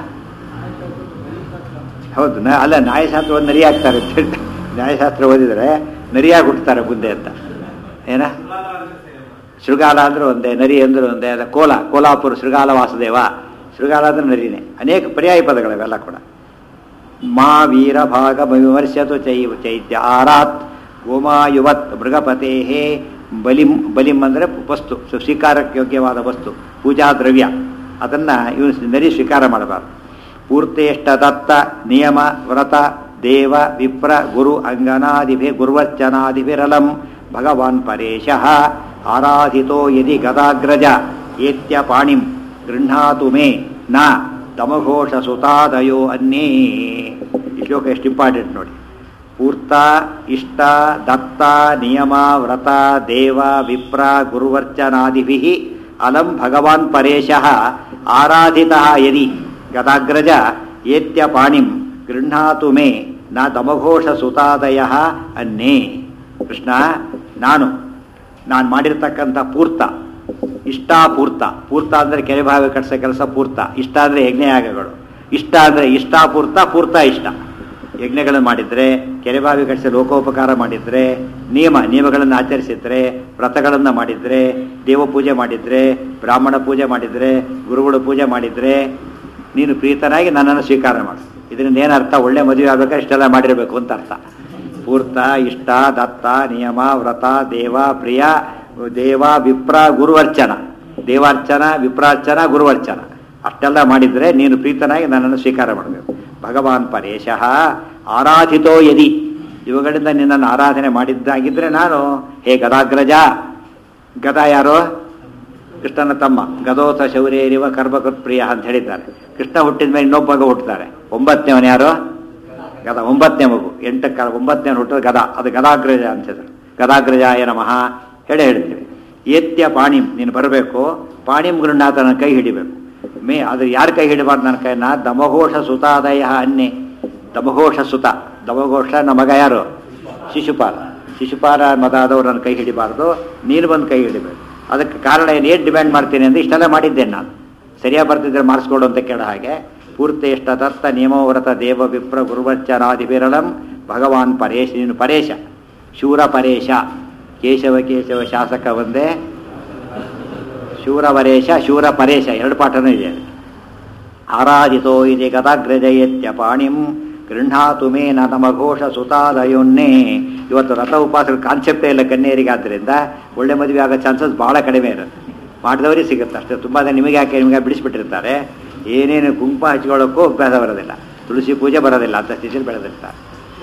ಹೌದು ನ ಅಲ್ಲ ನ್ಯಾಯಶಾಸ್ತ್ರ ಒಂದು ನರಿ ಹಾಕ್ತಾರೆ ಅಂತ ಹೇಳಿ ನ್ಯಾಯಶಾಸ್ತ್ರ ಓದಿದರೆ ನರಿಯಾಗಿ ಹುಟ್ಟುತ್ತಾರೆ ಬುದ್ಧಿ ಅಂತ ಏನ ಶೃಗಾಲ ಅಂದ್ರೆ ಒಂದೇ ನರಿ ಅಂದ್ರೆ ಒಂದೇ ಅದ ಕೋಲ ಕೋಲಾಪುರ ಶೃಗಾಲ ವಾಸುದೇವ ಶೃಗಾಲ ಅಂದ್ರೆ ನರಿನೇ ಅನೇಕ ಪರ್ಯಾಯ ಪದಗಳಿವೆಲ್ಲ ಕೂಡ ಮಾ ವೀರ ಭಾಗ ವಿಮರ್ಶತು ಚೈವ ಚೈತ್ಯ ಆರಾತ್ ಗೋಮಾಯುವತ್ ಮೃಗಪತೆ ಬಲಿಂ ಬಲಿಂ ಅಂದರೆ ವಸ್ತು ಸೊ ಸ್ವೀಕಾರಕ್ಕೆ ಯೋಗ್ಯವಾದ ವಸ್ತು ಪೂಜಾ ದ್ರವ್ಯ ಅದನ್ನು ಇವನು ನರಿ ಸ್ವೀಕಾರ ಮಾಡಬಾರ್ದು ಪೂರ್ತೇಷ್ಟ ದತ್ತ ನಿಯಮ ವ್ರತ ದೇವ ವಿಪ್ರ ಗುರು ಅಂಗನಾದಿಭಿ ಗುರ್ವರ್ಚನಾದಿಭಿರಲಂ ಭಗವಾನ್ ಪರೇಶಃ ಆರಾಧಿತೋ ಯದಿ ಗದಾಗ್ರಜ ಏತ್ಯ ಪಾಣಿಂ ಗೃಹ್ಣಾತು ಮೇ ನ ತಮಘೋಷ ಸುತಾದಯೋ ಅನ್ನೇ ಈ ಶ್ಲೋಕ ಎಷ್ಟು ಇಂಪಾರ್ಟೆಂಟ್ ನೋಡಿ ಪೂರ್ತ ಇಷ್ಟ ದತ್ತ ನಿಯಮ ವ್ರತ ದೇವ ವಿಪ್ರ ಗುರುವರ್ಚನಾದಿಭಿ ಅಲಂ ಭಗವಾನ್ ಪರೇಶಃ ಆರಾಧಿತ ಯದಿ ಗದಾಗ್ರಜ ಏತ್ಯ ಪಾಣಿಂ ಗೃಹ್ಣಾತು ಮೇ ನ ತಮಘೋಷ ಸುತಾದಯ ಅನ್ನೇ ಕೃಷ್ಣ ನಾನು ನಾನು ಮಾಡಿರ್ತಕ್ಕಂಥ ಪೂರ್ತ ಇಷ್ಟಾಪೂರ್ತ ಪೂರ್ತ ಅಂದರೆ ಕೆರೆ ಭಾಗ ಕಟ್ಸೋ ಕೆಲಸ ಪೂರ್ತ ಇಷ್ಟ ಅಂದರೆ ಯಜ್ಞಯಾಗಗಳು ಇಷ್ಟ ಅಂದರೆ ಇಷ್ಟಾಪೂರ್ತ ಪೂರ್ತ ಇಷ್ಟ ಯಜ್ಞಗಳನ್ನು ಮಾಡಿದರೆ ಕೆರೆ ಬಾವಿ ಕಟ್ಟಿಸಿ ಲೋಕೋಪಕಾರ ಮಾಡಿದರೆ ನಿಯಮ ನಿಯಮಗಳನ್ನು ಆಚರಿಸಿದರೆ ವ್ರತಗಳನ್ನು ಮಾಡಿದರೆ ದೇವ ಪೂಜೆ ಮಾಡಿದರೆ ಬ್ರಾಹ್ಮಣ ಪೂಜೆ ಮಾಡಿದರೆ ಗುರುಗಳು ಪೂಜೆ ಮಾಡಿದರೆ ನೀನು ಪ್ರೀತನಾಗಿ ನನ್ನನ್ನು ಸ್ವೀಕಾರ ಮಾಡು ಇದರಿಂದ ಏನರ್ಥ ಒಳ್ಳೆ ಮದುವೆ ಆಗ್ಬೇಕಾದ್ರೆ ಇಷ್ಟೆಲ್ಲ ಮಾಡಿರಬೇಕು ಅಂತ ಅರ್ಥ ಪೂರ್ತ ಇಷ್ಟ ದತ್ತ ನಿಯಮ ವ್ರತ ದೇವ ಪ್ರಿಯ ದೇವ ವಿಪ್ರ ಗುರುವರ್ಚನ ದೇವಾರ್ಚನ ವಿಪ್ರಾರ್ಚನ ಗುರುವರ್ಚನ ಅಷ್ಟೆಲ್ಲ ಮಾಡಿದರೆ ನೀನು ಪ್ರೀತನಾಗಿ ನನ್ನನ್ನು ಸ್ವೀಕಾರ ಮಾಡಬೇಕು ಭಗವಾನ್ ಪರೇಶಃ ಆರಾಧಿತೋ ಯದಿ ಇವುಗಳಿಂದ ನಿನ್ನನ್ನು ಆರಾಧನೆ ಮಾಡಿದ್ದಾಗಿದ್ದರೆ ನಾನು ಹೇ ಗದಾಗ್ರಜ ಗದ ಯಾರು ಕೃಷ್ಣನ ತಮ್ಮ ಗದೋತ ಶೌರ್ಯರಿವ ಕರ್ಮಕೃತ್ ಪ್ರಿಯ ಅಂತ ಹೇಳಿದ್ದಾರೆ ಕೃಷ್ಣ ಹುಟ್ಟಿದ ಮೇಲೆ ಇನ್ನೊಬ್ಬ ಮಗ ಹುಟ್ಟುತ್ತಾರೆ ಒಂಬತ್ತನೇವನು ಯಾರು ಗದ ಒಂಬತ್ತನೇ ಮಗು ಎಂಟಕ್ಕೆ ಒಂಬತ್ತನೇ ಹುಟ್ಟಿದ ಗದ ಅದು ಗದಾಗ್ರಜ ಅಂತ ಹೆಸರು ಗದಾಗ್ರಜಾಯ ನಮಃ ಹೇಳೇ ಹೇಳ್ತೀವಿ ಏತ್ಯ ಪಾಣಿಂ ನೀನು ಬರಬೇಕು ಪಾಣಿಂ ಗೃಹನಾಥನ ಕೈ ಹಿಡಿಬೇಕು ಮೇ ಅದು ಯಾರ ಕೈ ಹಿಡಿಬಾರ್ದು ನನ್ನ ಕೈನ ದಮಘೋಷ ಸುತಾದಯ ಅನ್ನೆ ದಮಘೋಷ ಸುತ ದಮಘೋಷ ನಮ್ಮ ಮಗ ಯಾರು ಶಿಶುಪಾಲ ಶಿಶುಪಾಲ ಮದಾದವ್ರು ನನ್ನ ಕೈ ಹಿಡಿಬಾರ್ದು ನೀನು ಬಂದು ಕೈ ಹಿಡಿಬೇಕು ಅದಕ್ಕೆ ಕಾರಣ ಏನು ಏನು ಡಿಮ್ಯಾಂಡ್ ಮಾಡ್ತೀನಿ ಅಂದರೆ ಇಷ್ಟೆಲ್ಲ ಮಾಡಿದ್ದೇನೆ ನಾನು ಸರಿಯಾಗಿ ಬರ್ತಿದ್ರೆ ಮಾಡಿಸ್ಕೊಡು ಅಂತ ಕೇಳೋ ಹಾಗೆ ಪೂರ್ತಿ ಇಷ್ಟ ದತ್ತ ನಿಯಮವ್ರತ ದೇವ ವಿಪ್ರ ಗುರುವಚ್ಚನಾದಿ ವಿರಳಂ ಭಗವಾನ್ ಪರೇಶ ನೀನು ಪರೇಶ ಶೂರ ಪರೇಶ ಕೇಶವ ಕೇಶವ ಶಾಸಕ ಒಂದೇ ಶೂರವರೇಶ ಶೂರ ಪರೇಶ ಎರಡು ಪಾಠನೂ ಇದೆ ಅಲ್ಲಿ. ಆರಾಧಿತೋ ಇದೆ ಗದಾಗ್ರಜಯತ್ಯ ಪಾಣಿಂ ಗೃಹಾತು ಮೇ ನಮಘೋಷ ಸುತಾದಯೋನ್ನೇ ಇವತ್ತು ರಥ ಉಪವಾಸದ ಕಾನ್ಸೆಪ್ಟೇ ಇಲ್ಲ ಕನ್ಯರಿಗೆ ಆದ್ದರಿಂದ ಒಳ್ಳೆ ಮದುವೆ ಆಗೋ ಚಾನ್ಸಸ್ ಭಾಳ ಕಡಿಮೆ ಇರುತ್ತೆ ಮಾಡಿದವರಿಗೆ ಸಿಗುತ್ತೆ ಅಷ್ಟೇ ತುಂಬ ಜನ ನಿಮಗೆ ಯಾಕೆ ನಿಮಗೆ ಬಿಡಿಸ್ಬಿಟ್ಟಿರ್ತಾರೆ ಏನೇನು ಕುಂಕುಮ ಹಚ್ಕೊಳ್ಳೋಕ್ಕೂ ಅಭ್ಯಾಸ ಬರೋದಿಲ್ಲ ತುಳಸಿ ಪೂಜೆ ಬರೋದಿಲ್ಲ ಅಂತ ಸ್ಥಿತಿಯಲ್ಲಿ ಬೆಳೆದಿರ್ತಾರೆ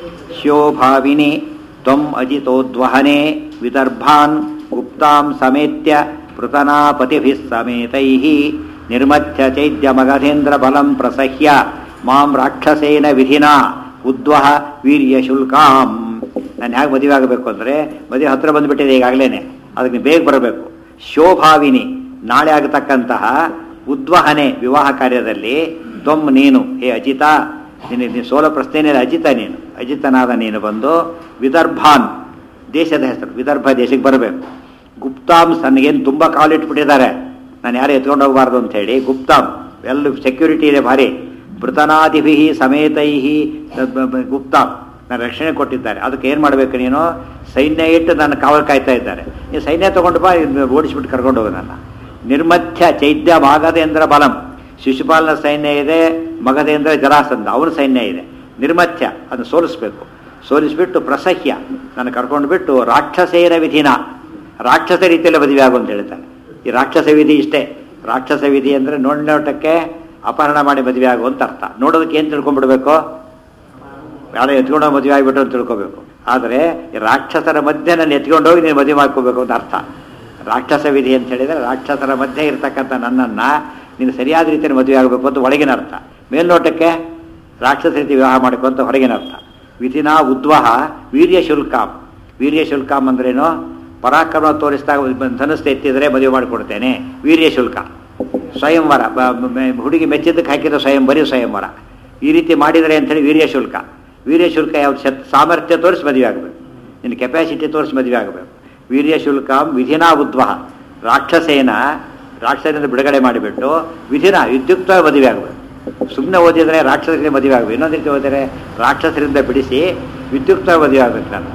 ಶೋಭಾವಿನಿ ತ್ವಂ ಅಜಿತೋದ್ವಹನೆ ವಿದರ್ಭಾನ್ ಗುಪ್ತಾಂ ಸಮೇತ್ಯ ಪೃತನಾಪತಿಭಿಃ ಸಮೇತೈಃ ನಿರ್ಮಥ್ಯ ಚೈದ್ಯ ಮಗಧೇಂದ್ರ ಬಲಂ ಪ್ರಸಹ್ಯ ಮಾಂ ರಾಕ್ಷಸೇನ ವಿಧಿನಾ ಉದ್ವಹ ವೀರ್ಯ ಶುಲ್ಕಾಂ ನಾನು ಹೇಗೆ ಮದುವೆ ಆಗಬೇಕು ಅಂದರೆ ಮದುವೆ ಹತ್ರ ಬಂದುಬಿಟ್ಟಿದೆ ಈಗಾಗಲೇ ಅದಕ್ಕೆ ನೀವು ಬೇಗ ಬರಬೇಕು ಶೋಭಾವಿನಿ ನಾಳೆ ಆಗತಕ್ಕಂತಹ ಉದ್ವಹನೆ ವಿವಾಹ ಕಾರ್ಯದಲ್ಲಿ ತ್ವಮ್ ನೀನು ಹೇ ಅಜಿತ ನಿನ್ನ ನೀನು ಸೋಲ ಪ್ರಶ್ನೆನೇ ಅಜಿತ ನೀನು ಅಜಿತನಾದ ನೀನು ಬಂದು ವಿದರ್ಭಾನ್ ದೇಶದ ಹೆಸರು ವಿದರ್ಭ ದೇಶಕ್ಕೆ ಬರಬೇಕು ಗುಪ್ತಾಂ ನನಗೇನು ತುಂಬ ಕಾಲಿಟ್ಬಿಟ್ಟಿದ್ದಾರೆ ನಾನು ಯಾರು ಎತ್ಕೊಂಡು ಹೋಗಬಾರ್ದು ಅಂತ ಹೇಳಿ ಗುಪ್ತಾಂ ಎಲ್ಲ ಸೆಕ್ಯೂರಿಟಿ ಇದೆ ಭಾರಿ ಮೃತನಾದಿಭಿ ಸಮೇತೈ ಗುಪ್ತಾಂ ನಾನು ರಕ್ಷಣೆ ಕೊಟ್ಟಿದ್ದಾರೆ ಅದಕ್ಕೆ ಏನು ಮಾಡಬೇಕು ನೀನು ಸೈನ್ಯ ಇಟ್ಟು ನನ್ನ ಕಾವಲು ಕಾಯ್ತಾ ಇದ್ದಾರೆ ನೀನು ಸೈನ್ಯ ತಗೊಂಡು ಬಾ ಇದ್ನ ಓಡಿಸ್ಬಿಟ್ಟು ಕರ್ಕೊಂಡು ಹೋಗು ನನ್ನ ನಿರ್ಮಥ್ಯ ಚೈತ್ಯ ಮಾಗಧೇಂದ್ರ ಬಲಂ ಶಿಶುಪಾಲನ ಸೈನ್ಯ ಇದೆ ಮಗಧೇಂದ್ರ ಜರಾಸಂಧ ಅವನ ಸೈನ್ಯ ಇದೆ ನಿರ್ಮಥ್ಯ ಅದನ್ನು ಸೋಲಿಸ್ಬೇಕು ಸೋಲಿಸ್ಬಿಟ್ಟು ಪ್ರಸಹ್ಯ ನಾನು ಕರ್ಕೊಂಡು ಬಿಟ್ಟು ರಾಕ್ಷಸೇನ ವಿಧಿನ ರಾಕ್ಷಸ ರೀತಿಯಲ್ಲಿ ಮದುವೆ ಆಗು ಅಂತ ಹೇಳ್ತಾನೆ ಈ ರಾಕ್ಷಸ ವಿಧಿ ಇಷ್ಟೇ ರಾಕ್ಷಸ ವಿಧಿ ಅಂದರೆ ನೋಡ್ ನೋಟಕ್ಕೆ ಅಪಹರಣ ಮಾಡಿ ಮದುವೆ ಆಗು ಅಂತ ಅರ್ಥ ನೋಡೋದಕ್ಕೆ ಏನು ತಿಳ್ಕೊಂಡ್ಬಿಡ್ಬೇಕು ಯಾರೋ ಎತ್ಕೊಂಡು ಹೋಗಿ ಮದುವೆ ಆಗಿಬಿಟ್ಟು ಅಂತ ತಿಳ್ಕೊಬೇಕು ಆದರೆ ಈ ರಾಕ್ಷಸರ ಮಧ್ಯೆ ನಾನು ಎತ್ಕೊಂಡು ಹೋಗಿ ನೀನು ಮದುವೆ ಮಾಡ್ಕೋಬೇಕು ಅಂತ ಅರ್ಥ ರಾಕ್ಷಸ ವಿಧಿ ಅಂತ ಹೇಳಿದರೆ ರಾಕ್ಷಸರ ಮಧ್ಯೆ ಇರ್ತಕ್ಕಂಥ ನನ್ನನ್ನು ನೀನು ಸರಿಯಾದ ರೀತಿಯಲ್ಲಿ ಮದುವೆ ಆಗಬೇಕು ಅಂತ ಒಳಗಿನ ಅರ್ಥ ಮೇಲ್ನೋಟಕ್ಕೆ ರಾಕ್ಷಸ ರೀತಿ ವಿವಾಹ ಮಾಡಬೇಕು ಅಂತ ಹೊರಗಿನ ಅರ್ಥ ವಿಧಿನಾ ಉದ್ವಹ ವೀರ್ಯ ಶುಲ್ಕಾಂ ವೀರ್ಯ ಶುಲ್ಕಾಂ ಅಂದ್ರೇನು ಪರಾಕ್ರಮ ತೋರಿಸಿದಾಗ ಧನಸ್ಸು ಎತ್ತಿದರೆ ಮದುವೆ ಮಾಡಿಕೊಡ್ತೇನೆ ವೀರ್ಯ ಶುಲ್ಕ ಸ್ವಯಂವರ ಬ- ಮ- ಹುಡುಗಿ ಮೆಚ್ಚಿದ್ದಕ್ಕೆ ಹಾಕಿದ ಸ್ವಯಂ ಬರೀ ಸ್ವಯಂವರ ಈ ರೀತಿ ಮಾಡಿದರೆ ಅಂಥೇಳಿ ವೀರ್ಯ ಶುಲ್ಕ ವೀರ್ಯ ಶುಲ್ಕ ಯಾವ್ದು ಶತ್ ಸಾಮರ್ಥ್ಯ ತೋರಿಸಿ ಮದುವೆ ಆಗಬೇಕು ನಿನ್ನ ಕೆಪಾಸಿಟಿ ತೋರಿಸಿ ಮದುವೆ ಆಗಬೇಕು ವೀರ್ಯ ಶುಲ್ಕಂ ವಿಧಿನಾ ಉದ್ವಹ ರಾಕ್ಷಸೇನ ರಾಕ್ಷಸರಿಂದ ಬಿಡುಗಡೆ ಮಾಡಿಬಿಟ್ಟು ವಿಧಿನ ವಿದ್ಯುಕ್ತ ಮದುವೆ ಆಗಬೇಕು ಸುಮ್ಮನೆ ಓದಿದರೆ ರಾಕ್ಷಸರಿಂದ ಮದುವೆ ಆಗಬೇಕು ಇನ್ನೊಂದು ರೀತಿ ಓದಿದರೆ ರಾಕ್ಷಸರಿಂದ ಬಿಡಿಸಿ ವಿದ್ಯುಕ್ತ ಮದುವೆ ಆಗಬೇಕು ನಾನು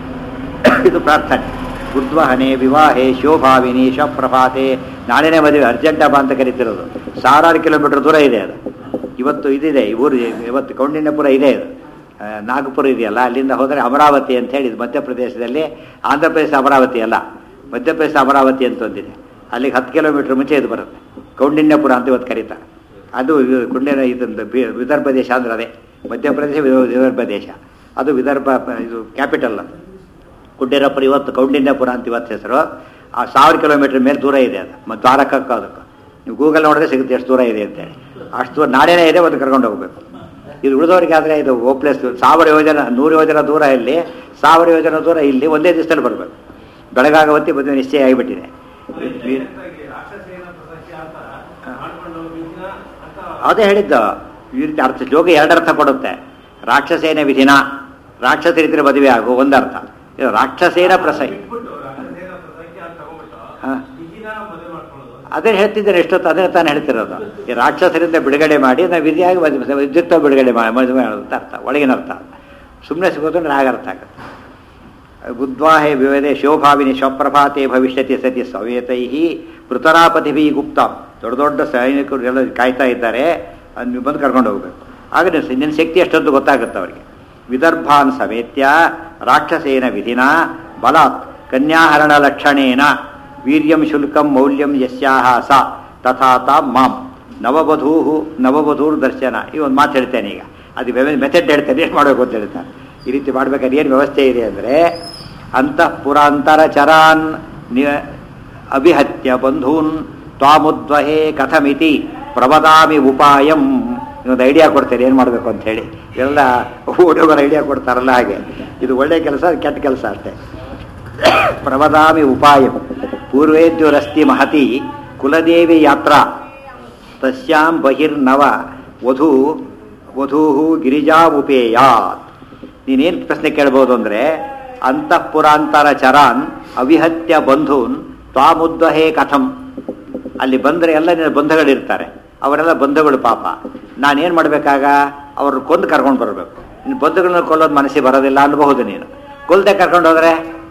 ಇದು ಪ್ರಾರ್ಥನೆ ಉದ್ವಹನೆ ವಿವಾಹೆ ಶೋಭಾವಿನಿ ಶಪ್ರಭಾತೆ ನಾಳೆನೇ ಮದುವೆ ಅರ್ಜೆಂಟ ಬಾ ಅಂತ ಕರಿತಿರೋದು ಸಾವಿರಾರು ಕಿಲೋಮೀಟರ್ ದೂರ ಇದೆ ಅದು ಇವತ್ತು ಇದಿದೆ ಈ ಊರು ಇವತ್ತು ಕೌಂಡಿನ್ಯಪುರ ಇದೆ ಇದು ಆ, ನಾಗಪುರ ಇದೆಯಲ್ಲ ಅಲ್ಲಿಂದ ಹೋದರೆ ಅಮರಾವತಿ ಅಂತ ಹೇಳಿ ಇದು ಮಧ್ಯಪ್ರದೇಶದಲ್ಲಿ ಆಂಧ್ರ ಪ್ರದೇಶ ಅಮರಾವತಿ ಅಲ್ಲ ಮಧ್ಯಪ್ರದೇಶ ಅಮರಾವತಿ ಅಂತ ಒಂದಿದೆ ಅಲ್ಲಿಗೆ ಹತ್ತು ಕಿಲೋಮೀಟರ್ ಮುಂಚೆ ಇದು ಬರುತ್ತೆ ಕೌಂಡಿನ್ಯಪುರ ಅಂತ ಇವತ್ತು ಕರೀತಾರೆ ಅದು ಇದು ಕುಂಡಿನ ಇದೊಂದು ಬಿ- ವಿದರ್ಭ ದೇಶ ಅಂದ್ರೆ ಅದೇ ಮಧ್ಯಪ್ರದೇಶ ವಿದ- ವಿದರ್ಭ ದೇಶ ಅದು ವಿದರ್ಭ ಪ- ಇದು ಕ್ಯಾಪಿಟಲ್ ಅದು ಕುಡ್ಡೇರಪ್ಪರ ಇವತ್ತು ಕೌಂಡಿನ್ಯಪುರ ಅಂತ ಇವತ್ತು ಹೆಸರು ಆ ಸಾವಿರ ಕಿಲೋಮೀಟರ್ ಮೇಲೆ ದೂರ ಇದೆ ಅದು ಮತ್ತು ದ್ವಾರಕಕ್ಕೆ ಅದಕ್ಕೆ ನೀವು ಗೂಗಲ್ ನೋಡಿದ್ರೆ ಸಿಗುತ್ತೆ ಎಷ್ಟು ದೂರ ಇದೆ ಅಂತೇಳಿ ಅಷ್ಟು ದೂರ ನಾಡೇನೇ ಇದೆ ಒಂದು ಕರ್ಕೊಂಡು ಹೋಗಬೇಕು ಇದು ಉಳಿದವರಿಗೆ ಆದರೆ ಇದು ಓ ಪ್ಲೇಸ್ ಸಾವಿರ ಯೋಜನೆ ನೂರು ಯೋಜನೆ ದೂರ ಇಲ್ಲಿ ಸಾವಿರ ಯೋಜನೆ ದೂರ ಇಲ್ಲಿ ಒಂದೇ ದಿವಸದಲ್ಲಿ ಬರಬೇಕು ಬೆಳಗಾಗ ಹೊತ್ತಿ ಮದುವೆ ನಿಶ್ಚಯ ಆಗಿಬಿಟ್ಟಿದೆ ರಾಕ್ಷಸೇನ ಪ್ರಸಸ್ಯ ಅಂತ ಮಾಡ್ಕೊಂಡು ವಿಧಿನ ಅಂತ ಅದೇ ಹೇಳಿದ್ದು ಈ ರೀತಿ ಅರ್ಥ ಶ್ಲೋಕ ಎರಡರ್ಥ ಕೊಡುತ್ತೆ ರಾಕ್ಷಸೇನ ವಿಧಿನ ರಾಕ್ಷಸ ರೀತಿಯ ಮದುವೆ ಆಗು ಒಂದರ್ಥ ಇದು ರಾಕ್ಷಸೇನ ಪ್ರಸೈ ಬಿಟ್ಬಿಟ್ಟು ರಾಕ್ಷಸೇನ ಪ್ರಸಸ್ಯ ಮದುವೆ ಮಾಡ್ಕೊಳ್ಳೋದು ಅದೇ ಹೇಳ್ತಿದ್ದೇನೆ ಎಷ್ಟೊತ್ತು ಅದನ್ನೇ ತಾನು ಹೇಳ್ತಿರೋದು ಈ ರಾಕ್ಷಸರಿಂದ ಬಿಡುಗಡೆ ಮಾಡಿ ನಾವು ವಿಧಿಯಾಗಿ ಮದುವೆ ವಿದ್ಯುಕ್ತ ಬಿಡುಗಡೆ ಮಾಡಿ ಮದುವೆ ಮಾಡೋದು ಅಂತ ಅರ್ಥ ಒಳಗಿನ ಅರ್ಥ ಸುಮ್ಮನೆ ಸಿಗೋದು ಅಂದ್ರೆ ಆಗ ಅರ್ಥ ಆಗುತ್ತೆ ಬುದ್ವಾಹೇ ವಿವೇದೆ ಶೋಭಾವಿನಿ ಸ್ವಪ್ರಭಾತೆ ಭವಿಷ್ಯತಿ ಸತಿ ಸವೇತೈ ಮೃತರಾಪತಿಭಿ ಗುಪ್ತ ದೊಡ್ಡ ದೊಡ್ಡ ಸೈನಿಕರು ಎಲ್ಲ ಕಾಯ್ತಾ ಇದ್ದಾರೆ ಅದು ನೀವು ಬಂದು ಕರ್ಕೊಂಡು ಹೋಗ್ಬೇಕು ಆಗ ನಿನ್ನ ನಿನ್ನ ಶಕ್ತಿ ಎಷ್ಟೊಂದು ಗೊತ್ತಾಗುತ್ತೆ ಅವರಿಗೆ ವಿದರ್ಭಾನ್ ಸಮೇತ್ಯ ರಾಕ್ಷಸೇನ ವಿಧಿನ ಬಲಾತ್ ಕನ್ಯಾಹರಣ ಲಕ್ಷಣೇನ ವೀರ್ಯಂ ಶುಲ್ಕಂ ಮೌಲ್ಯಂ ಯಸ್ಯಾಹ ಸ ತಥಾ ತಾಂ ಮಾಂ ನವವಧೂ ನವವಧೂರ್ ದರ್ಶನ ಈ ಒಂದು ಮಾತು ಹೇಳ್ತೇನೆ ಈಗ ಅದು ಮೆಥಡ್ ಹೇಳ್ತೇನೆ ಏನು ಮಾಡಬೇಕು ಅಂತ ಹೇಳ್ತಾನೆ ಈ ರೀತಿ ಮಾಡ್ಬೇಕಾದ್ರೆ ಏನು ವ್ಯವಸ್ಥೆ ಇದೆ ಅಂದರೆ ಅಂತಃಪುರಾಂತರ ಚರಾನ್ ನಿ- ಅಭಿಹತ್ಯ ಬಂಧೂನ್ ತ್ವಾಮುದ್ವಹೇ ಕಥಮಿತಿ ಪ್ರವದಾಮಿ ಉಪಾಯಂ ಒಂದು ಐಡಿಯಾ ಕೊಡ್ತೇನೆ ಏನು ಮಾಡಬೇಕು ಅಂತ ಹೇಳಿ ಎಲ್ಲ ಹುಡುಗರು ಐಡಿಯಾ ಕೊಡ್ತಾರಲ್ಲ ಹಾಗೆ ಇದು ಒಳ್ಳೆ ಕೆಲಸ ಕೆಟ್ಟ ಕೆಲಸ ಅಷ್ಟೇ ಪ್ರವದಾಮಿ ಉಪಾಯಂ ಪೂರ್ವೇದ್ಯುರಸ್ತಿ ಮಹತಿ ಕುಲದೇವಿ ಯಾತ್ರಾ ತಸ್ಯಾಂ ಬಹಿರ್ನವ ವಧು ವಧೂ ಗಿರಿಜಾವುಪೇಯಾತ್ ನೀನೇನು ಪ್ರಶ್ನೆ ಕೇಳ್ಬೋದು ಅಂದರೆ ಅಂತಃಪುರಾಂತರ ಚರಾನ್ ಅವಿಹತ್ಯ ಬಂಧೂನ್ ತ್ವಾಮುದ್ವಹೇ ಕಥಂ ಅಲ್ಲಿ ಬಂದರೆ ಎಲ್ಲ ನಿನ್ನ ಬಂಧಗಳಿರ್ತಾರೆ ಅವರೆಲ್ಲ ಬಂಧಗಳು ಪಾಪ ನಾನೇನು ಮಾಡಬೇಕಾಗ ಅವ್ರನ್ನ ಕೊಂದು ಕರ್ಕೊಂಡು ಬರಬೇಕು ನಿನ್ನ ಬಂಧುಗಳನ್ನ ಕೊಲ್ಲೋದು ಮನಸ್ಸಿಗೆ ಬರೋದಿಲ್ಲ ಅನ್ಬಹುದು ನೀನು ಕೊಲ್ದೆ ಕರ್ಕೊಂಡು ಹೋದ್ರೆ